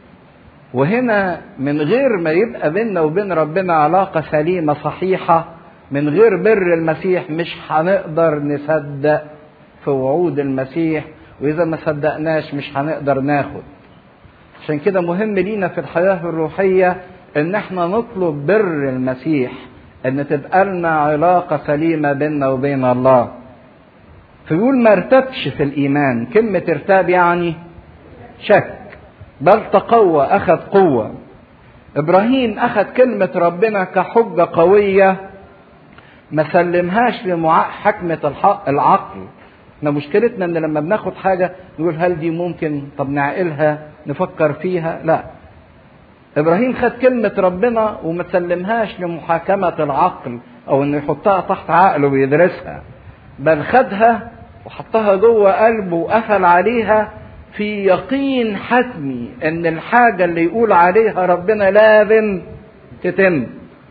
وهنا من غير ما يبقى بيننا وبين ربنا علاقة سليمة صحيحة من غير بر المسيح مش هنقدر نصدق في وعود المسيح وإذا ما صدقناش مش هنقدر ناخد عشان كده مهم لينا في الحياة الروحية إن احنا نطلب بر المسيح إن تبقى لنا علاقة سليمة بيننا وبين الله فيقول ما ارتبش في الإيمان كلمة ارتاب يعني شك بل تقوى أخذ قوة إبراهيم أخذ كلمة ربنا كحجة قوية ما سلمهاش لمحاكمة العقل احنا مشكلتنا ان لما بناخد حاجة نقول هل دي ممكن طب نعقلها نفكر فيها لا ابراهيم خد كلمة ربنا وما سلمهاش لمحاكمة العقل او انه يحطها تحت عقله ويدرسها بل خدها وحطها جوه قلبه وقفل عليها في يقين حتمي ان الحاجة اللي يقول عليها ربنا لازم تتم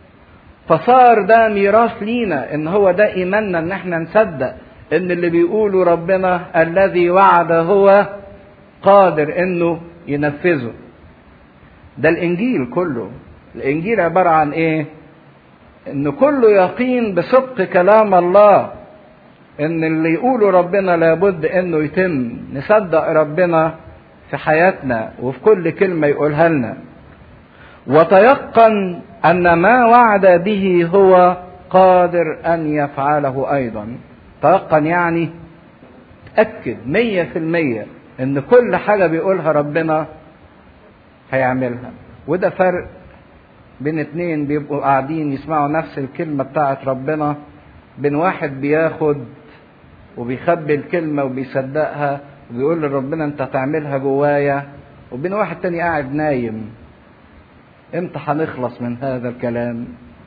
فصار ده ميراث لينا ان هو ده ايماننا ان احنا نصدق ان اللي بيقوله ربنا الذي وعد هو قادر انه ينفذه ده الانجيل كله الانجيل عبارة عن ايه ان كله يقين بصدق كلام الله ان اللي يقوله ربنا لابد انه يتم نصدق ربنا في حياتنا وفي كل كلمة يقولها لنا وتيقن ان ما وعد به هو قادر ان يفعله ايضا تيقن يعني تأكد مية في المية ان كل حاجة بيقولها ربنا هيعملها وده فرق بين اتنين بيبقوا قاعدين يسمعوا نفس الكلمة بتاعت ربنا بين واحد بياخد وبيخبي الكلمة وبيصدقها وبيقول لربنا انت هتعملها جوايا وبين واحد تاني قاعد نايم امتى هنخلص من هذا الكلام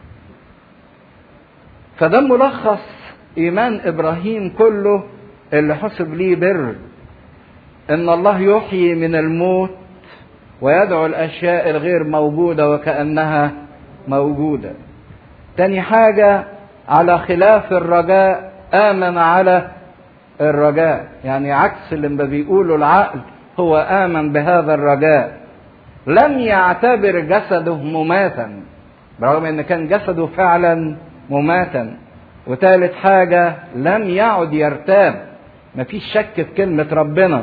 فده ملخص ايمان ابراهيم كله اللي حسب ليه بر ان الله يحيي من الموت ويدعو الاشياء الغير موجوده وكانها موجوده تاني حاجه على خلاف الرجاء امن على الرجاء يعني عكس اللي ما بيقوله العقل هو امن بهذا الرجاء لم يعتبر جسده مماتا برغم ان كان جسده فعلا مماتا وثالث حاجة لم يعد يرتاب مفيش شك في كلمة ربنا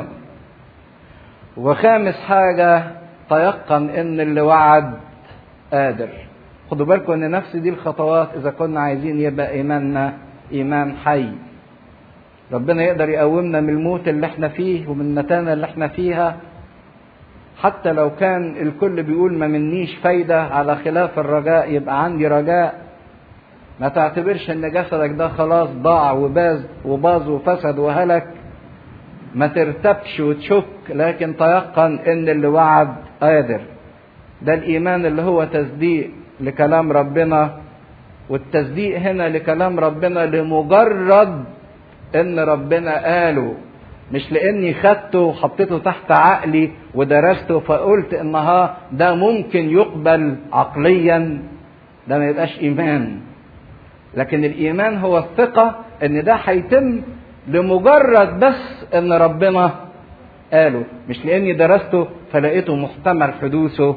وخامس حاجة تيقن ان اللي وعد قادر خدوا بالكم ان نفس دي الخطوات اذا كنا عايزين يبقى ايماننا ايمان حي ربنا يقدر يقومنا من الموت اللي احنا فيه ومن النتانة اللي احنا فيها حتى لو كان الكل بيقول ما منيش فايدة على خلاف الرجاء يبقى عندي رجاء ما تعتبرش ان جسدك ده خلاص ضاع وباز وباظ وفسد وهلك ما ترتبش وتشك لكن تيقن ان اللي وعد قادر ده الايمان اللي هو تصديق لكلام ربنا والتصديق هنا لكلام ربنا لمجرد ان ربنا قاله مش لاني خدته وحطيته تحت عقلي ودرسته فقلت انها ده ممكن يقبل عقليا ده ما يبقاش ايمان لكن الايمان هو الثقه ان ده هيتم لمجرد بس ان ربنا قاله مش لاني درسته فلقيته محتمل حدوثه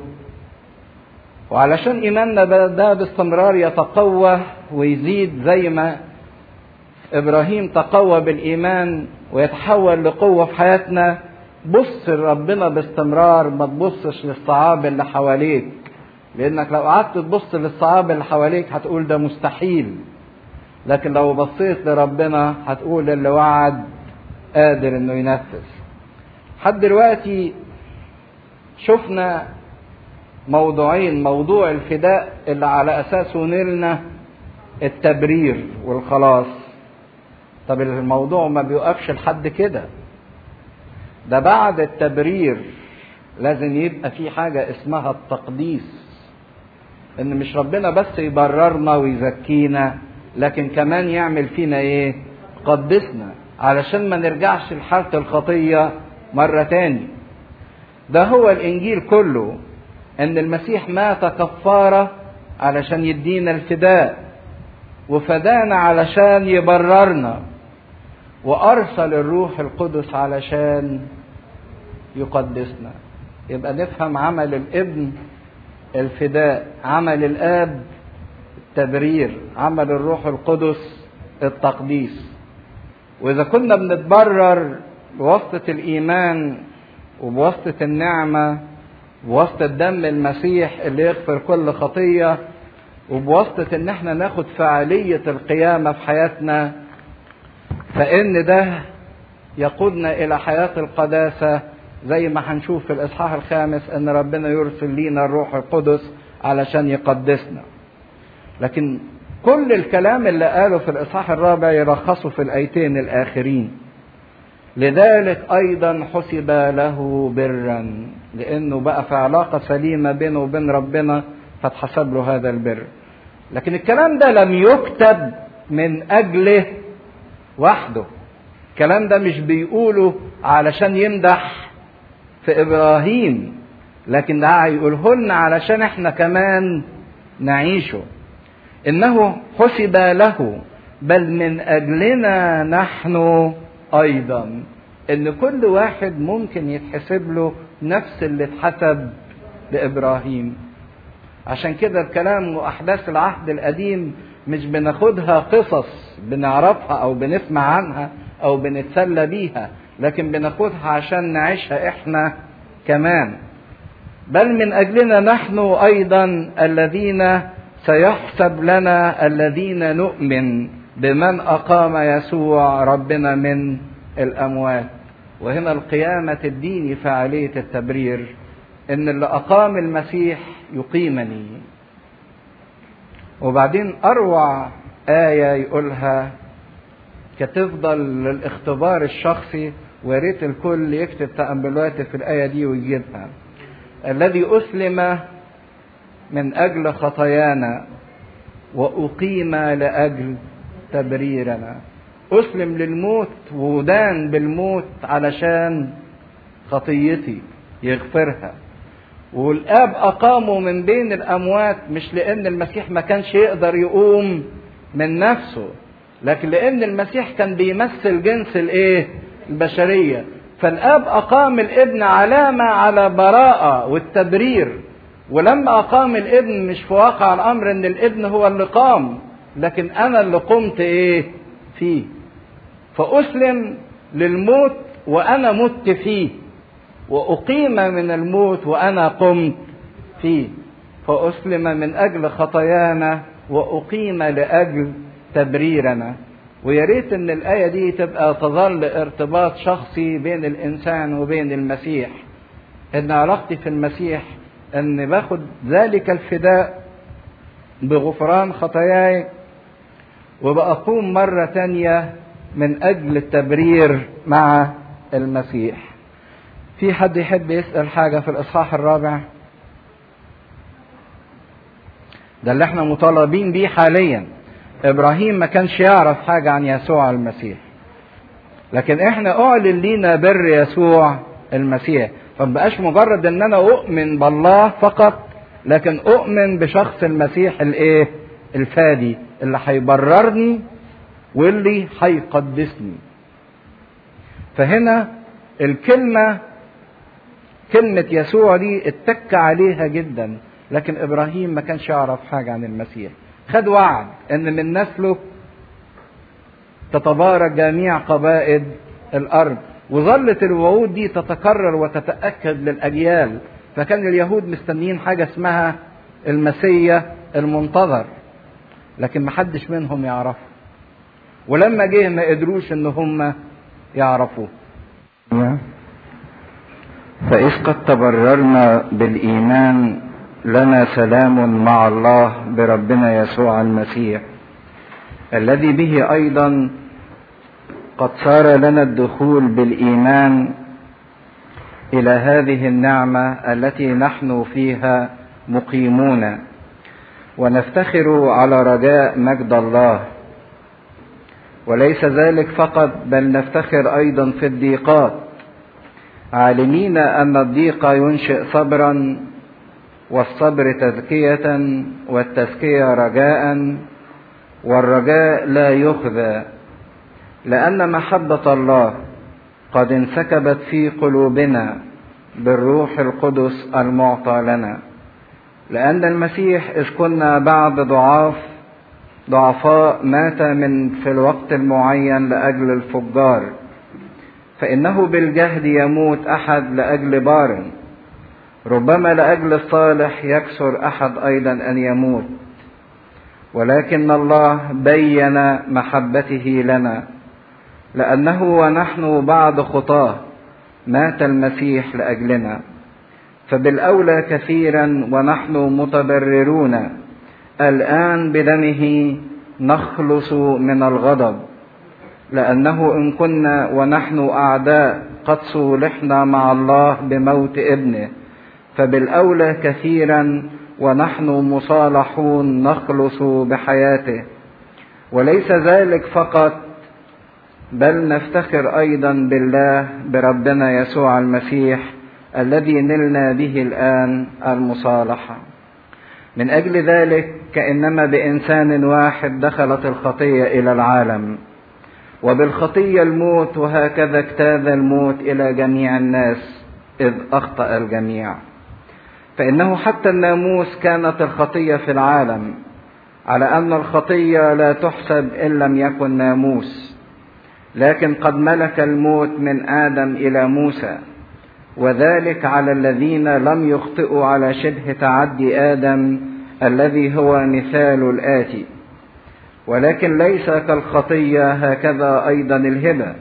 وعلشان ايماننا ده باستمرار يتقوى ويزيد زي ما ابراهيم تقوى بالايمان ويتحول لقوه في حياتنا بص لربنا باستمرار ما تبصش للصعاب اللي حواليك لانك لو قعدت تبص للصعاب اللي حواليك هتقول ده مستحيل لكن لو بصيت لربنا هتقول اللي وعد قادر انه ينفذ لحد دلوقتي شفنا موضوعين موضوع الفداء اللي على اساسه نلنا التبرير والخلاص طب الموضوع ما بيوقفش لحد كده ده بعد التبرير لازم يبقى في حاجة اسمها التقديس ان مش ربنا بس يبررنا ويزكينا لكن كمان يعمل فينا ايه قدسنا علشان ما نرجعش لحالة الخطية مرة تاني ده هو الانجيل كله ان المسيح مات كفارة علشان يدينا الفداء وفدانا علشان يبررنا وارسل الروح القدس علشان يقدسنا يبقى نفهم عمل الابن الفداء عمل الاب التبرير عمل الروح القدس التقديس واذا كنا بنتبرر بواسطه الايمان وبواسطه النعمه بواسطه دم المسيح اللي يغفر كل خطيه وبواسطه ان احنا ناخد فعاليه القيامه في حياتنا فان ده يقودنا الى حياه القداسه زي ما هنشوف في الاصحاح الخامس ان ربنا يرسل لينا الروح القدس علشان يقدسنا لكن كل الكلام اللي قاله في الاصحاح الرابع يلخصه في الايتين الاخرين لذلك ايضا حسب له برا لانه بقى في علاقه سليمه بينه وبين ربنا فاتحسب له هذا البر لكن الكلام ده لم يكتب من اجله وحده الكلام ده مش بيقوله علشان يمدح في ابراهيم لكن ده هيقوله لنا علشان احنا كمان نعيشه انه حسب له بل من اجلنا نحن ايضا ان كل واحد ممكن يتحسب له نفس اللي اتحسب لابراهيم عشان كده الكلام واحداث العهد القديم مش بناخدها قصص بنعرفها او بنسمع عنها او بنتسلى بيها لكن بناخدها عشان نعيشها احنا كمان بل من اجلنا نحن ايضا الذين سيحسب لنا الذين نؤمن بمن اقام يسوع ربنا من الاموات وهنا القيامه تديني فعاليه التبرير ان اللي اقام المسيح يقيمني وبعدين اروع ايه يقولها كتفضل للاختبار الشخصي وريت الكل يكتب تأملات في الآية دي ويجيبها الذي أسلم من أجل خطايانا وأقيم لأجل تبريرنا أسلم للموت ودان بالموت علشان خطيتي يغفرها والآب أقامه من بين الأموات مش لأن المسيح ما كانش يقدر يقوم من نفسه لكن لأن المسيح كان بيمثل جنس الإيه؟ البشرية فالآب أقام الابن علامة على براءة والتبرير ولما أقام الابن مش في واقع الأمر إن الابن هو اللي قام لكن أنا اللي قمت إيه فيه فأسلم للموت وأنا مت فيه وأقيم من الموت وأنا قمت فيه فأسلم من أجل خطايانا وأقيم لأجل تبريرنا ويا ريت ان الايه دي تبقى تظل ارتباط شخصي بين الانسان وبين المسيح ان علاقتي في المسيح ان باخد ذلك الفداء بغفران خطاياي وبقوم مرة تانية من أجل التبرير مع المسيح في حد يحب يسأل حاجة في الإصحاح الرابع ده اللي احنا مطالبين بيه حاليا ابراهيم ما كانش يعرف حاجة عن يسوع المسيح لكن احنا اعلن لينا بر يسوع المسيح فمبقاش مجرد ان انا اؤمن بالله فقط لكن اؤمن بشخص المسيح الايه الفادي اللي هيبررني واللي هيقدسني فهنا الكلمة كلمة يسوع دي اتك عليها جدا لكن ابراهيم ما كانش يعرف حاجة عن المسيح خد وعد ان من نسله تتبارك جميع قبائل الارض وظلت الوعود دي تتكرر وتتاكد للاجيال فكان اليهود مستنيين حاجه اسمها المسيا المنتظر لكن محدش منهم يعرفه ولما جه ما قدروش ان هم يعرفوه فإذ قد تبررنا بالإيمان لنا سلام مع الله بربنا يسوع المسيح الذي به ايضا قد صار لنا الدخول بالايمان الى هذه النعمه التي نحن فيها مقيمون ونفتخر على رجاء مجد الله وليس ذلك فقط بل نفتخر ايضا في الضيقات عالمين ان الضيق ينشئ صبرا والصبر تزكية والتزكية رجاء والرجاء لا يخذى لأن محبة الله قد انسكبت في قلوبنا بالروح القدس المعطى لنا لأن المسيح إذ كنا بعد ضعاف ضعفاء مات من في الوقت المعين لأجل الفجار فإنه بالجهد يموت أحد لأجل بار ربما لأجل الصالح يكسر أحد أيضا أن يموت ولكن الله بين محبته لنا لأنه ونحن بعد خطاه مات المسيح لأجلنا فبالأولى كثيرا ونحن متبررون الآن بدمه نخلص من الغضب لأنه إن كنا ونحن أعداء قد صولحنا مع الله بموت ابنه فبالأولى كثيرا ونحن مصالحون نخلص بحياته وليس ذلك فقط بل نفتخر ايضا بالله بربنا يسوع المسيح الذي نلنا به الان المصالحه من اجل ذلك كانما بانسان واحد دخلت الخطيه الى العالم وبالخطيه الموت وهكذا اجتاز الموت الى جميع الناس اذ اخطا الجميع فانه حتى الناموس كانت الخطيه في العالم على ان الخطيه لا تحسب ان لم يكن ناموس لكن قد ملك الموت من ادم الى موسى وذلك على الذين لم يخطئوا على شبه تعدي ادم الذي هو مثال الاتي ولكن ليس كالخطيه هكذا ايضا الهبه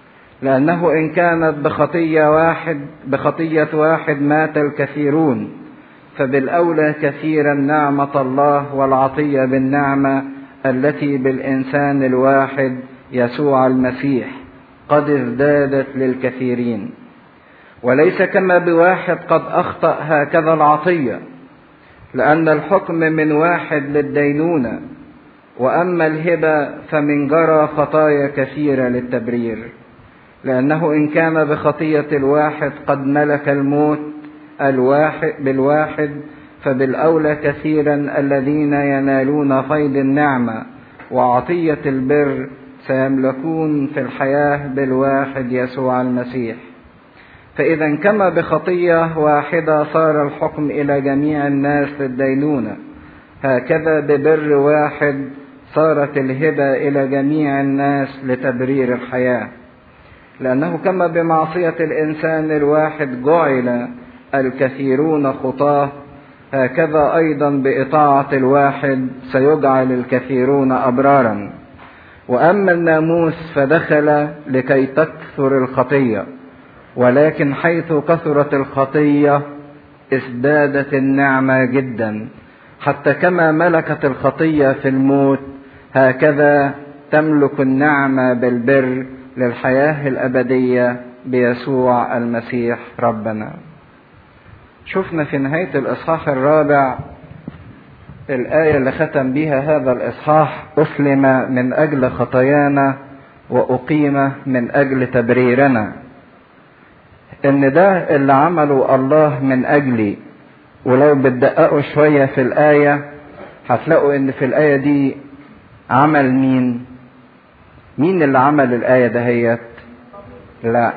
لانه ان كانت بخطيه واحد بخطيه واحد مات الكثيرون فبالاولى كثيرا نعمه الله والعطيه بالنعمه التي بالانسان الواحد يسوع المسيح قد ازدادت للكثيرين وليس كما بواحد قد اخطا هكذا العطيه لان الحكم من واحد للدينونه واما الهبه فمن جرى خطايا كثيره للتبرير لانه ان كان بخطيه الواحد قد ملك الموت الواحد بالواحد فبالاولى كثيرا الذين ينالون فيض النعمه وعطيه البر سيملكون في الحياه بالواحد يسوع المسيح فاذا كما بخطيه واحده صار الحكم الى جميع الناس للدينونه هكذا ببر واحد صارت الهبه الى جميع الناس لتبرير الحياه لانه كما بمعصيه الانسان الواحد جعل الكثيرون خطاه هكذا ايضا باطاعه الواحد سيجعل الكثيرون ابرارا واما الناموس فدخل لكي تكثر الخطيه ولكن حيث كثرت الخطيه ازدادت النعمه جدا حتى كما ملكت الخطيه في الموت هكذا تملك النعمه بالبر للحياه الابديه بيسوع المسيح ربنا شفنا في نهايه الاصحاح الرابع الآية اللي ختم بها هذا الإصحاح أسلم من أجل خطايانا وأقيم من أجل تبريرنا إن ده اللي عمله الله من أجلي ولو بتدققوا شوية في الآية هتلاقوا إن في الآية دي عمل مين؟ مين اللي عمل الآية دهيت؟ لا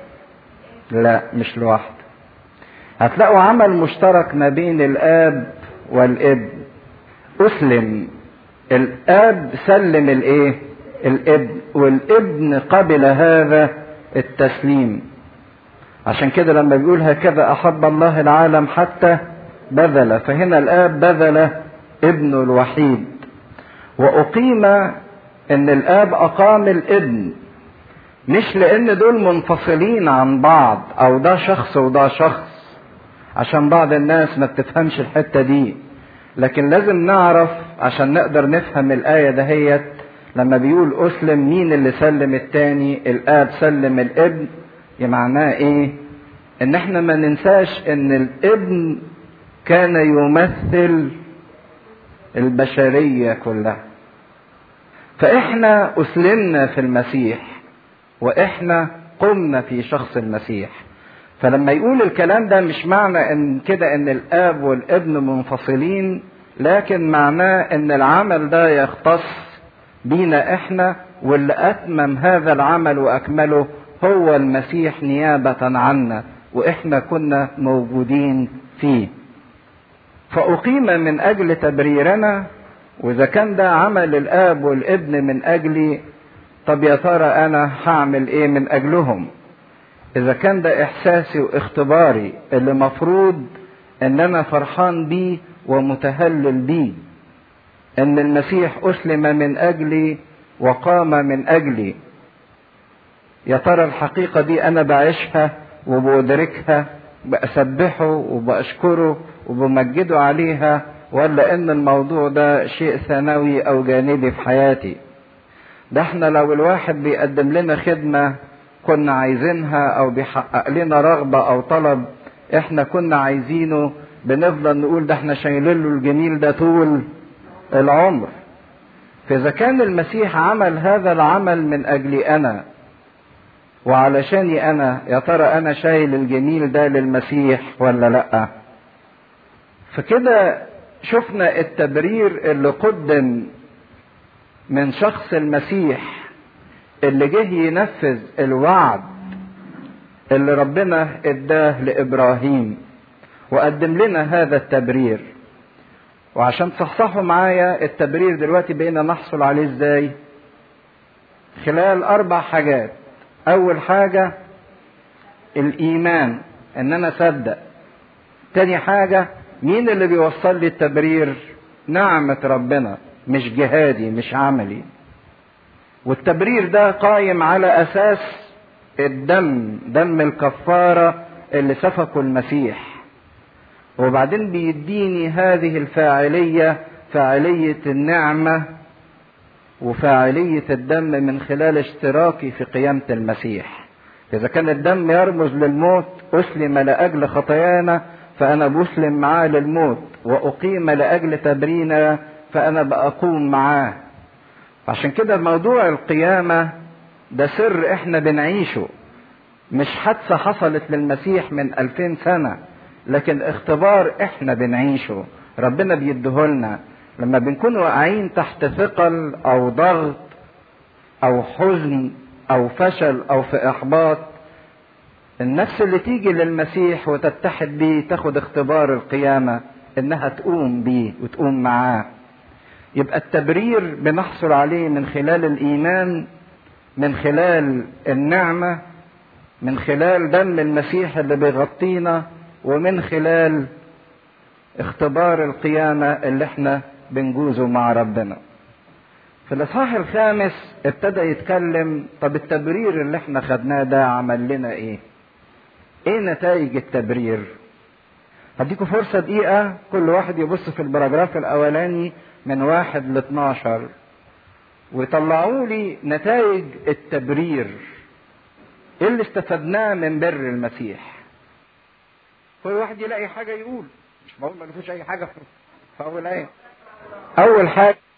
لا مش لوحده هتلاقوا عمل مشترك ما بين الآب والابن أسلم الآب سلم الإيه؟ الابن والابن قبل هذا التسليم عشان كده لما بيقول هكذا أحب الله العالم حتى بذل فهنا الآب بذل ابنه الوحيد وأقيم إن الآب أقام الابن مش لأن دول منفصلين عن بعض أو ده شخص وده شخص عشان بعض الناس ما بتفهمش الحتة دي لكن لازم نعرف عشان نقدر نفهم الآية دهيت لما بيقول أسلم مين اللي سلم التاني الآب سلم الابن معناه إيه؟ إن إحنا ما ننساش إن الابن كان يمثل البشرية كلها فإحنا أسلمنا في المسيح وإحنا قمنا في شخص المسيح فلما يقول الكلام ده مش معنى ان كده ان الاب والابن منفصلين لكن معناه ان العمل ده يختص بينا احنا واللي اتمم هذا العمل واكمله هو المسيح نيابة عنا واحنا كنا موجودين فيه فاقيم من اجل تبريرنا واذا كان ده عمل الاب والابن من اجلي طب يا ترى انا هعمل ايه من اجلهم اذا كان ده احساسي واختباري اللي مفروض ان انا فرحان بيه ومتهلل بيه ان المسيح اسلم من اجلي وقام من اجلي يا ترى الحقيقه دي انا بعيشها وبأدركها بأسبحه وبأشكره وبمجده عليها ولا ان الموضوع ده شيء ثانوي او جانبي في حياتي ده احنا لو الواحد بيقدم لنا خدمة كنا عايزينها او بيحقق لنا رغبة او طلب احنا كنا عايزينه بنفضل نقول ده احنا شايلين له الجميل ده طول العمر فاذا كان المسيح عمل هذا العمل من اجلي انا وعلشاني انا يا ترى انا شايل الجميل ده للمسيح ولا لا فكده شفنا التبرير اللي قدم من شخص المسيح اللي جه ينفذ الوعد اللي ربنا اداه لابراهيم وقدم لنا هذا التبرير وعشان تصحصحوا معايا التبرير دلوقتي بقينا نحصل عليه ازاي خلال اربع حاجات اول حاجة الايمان ان انا اصدق تاني حاجة مين اللي بيوصل لي التبرير نعمة ربنا مش جهادي مش عملي والتبرير ده قايم على اساس الدم دم الكفارة اللي سفكه المسيح وبعدين بيديني هذه الفاعلية فاعلية النعمة وفاعلية الدم من خلال اشتراكي في قيامة المسيح إذا كان الدم يرمز للموت أسلم لأجل خطايانا فأنا بسلم معاه للموت وأقيم لأجل تبرينا فأنا بأقوم معاه عشان كده موضوع القيامة ده سر احنا بنعيشه مش حادثة حصلت للمسيح من ألفين سنة لكن اختبار احنا بنعيشه ربنا بيديهولنا لما بنكون واقعين تحت ثقل او ضغط او حزن او فشل او في احباط النفس اللي تيجي للمسيح وتتحد بيه تاخد اختبار القيامة انها تقوم بيه وتقوم معاه يبقى التبرير بنحصل عليه من خلال الايمان من خلال النعمة من خلال دم المسيح اللي بيغطينا ومن خلال اختبار القيامة اللي احنا بنجوزه مع ربنا في الاصحاح الخامس ابتدى يتكلم طب التبرير اللي احنا خدناه ده عمل لنا ايه ايه نتائج التبرير هديكم فرصة دقيقة كل واحد يبص في البراجراف الاولاني من واحد ل 12 ويطلعوا لي نتائج التبرير ايه اللي استفدناه من بر المسيح كل واحد يلاقي حاجة يقول مش بقول ما فيش اي حاجة في اول ايه اول حاجة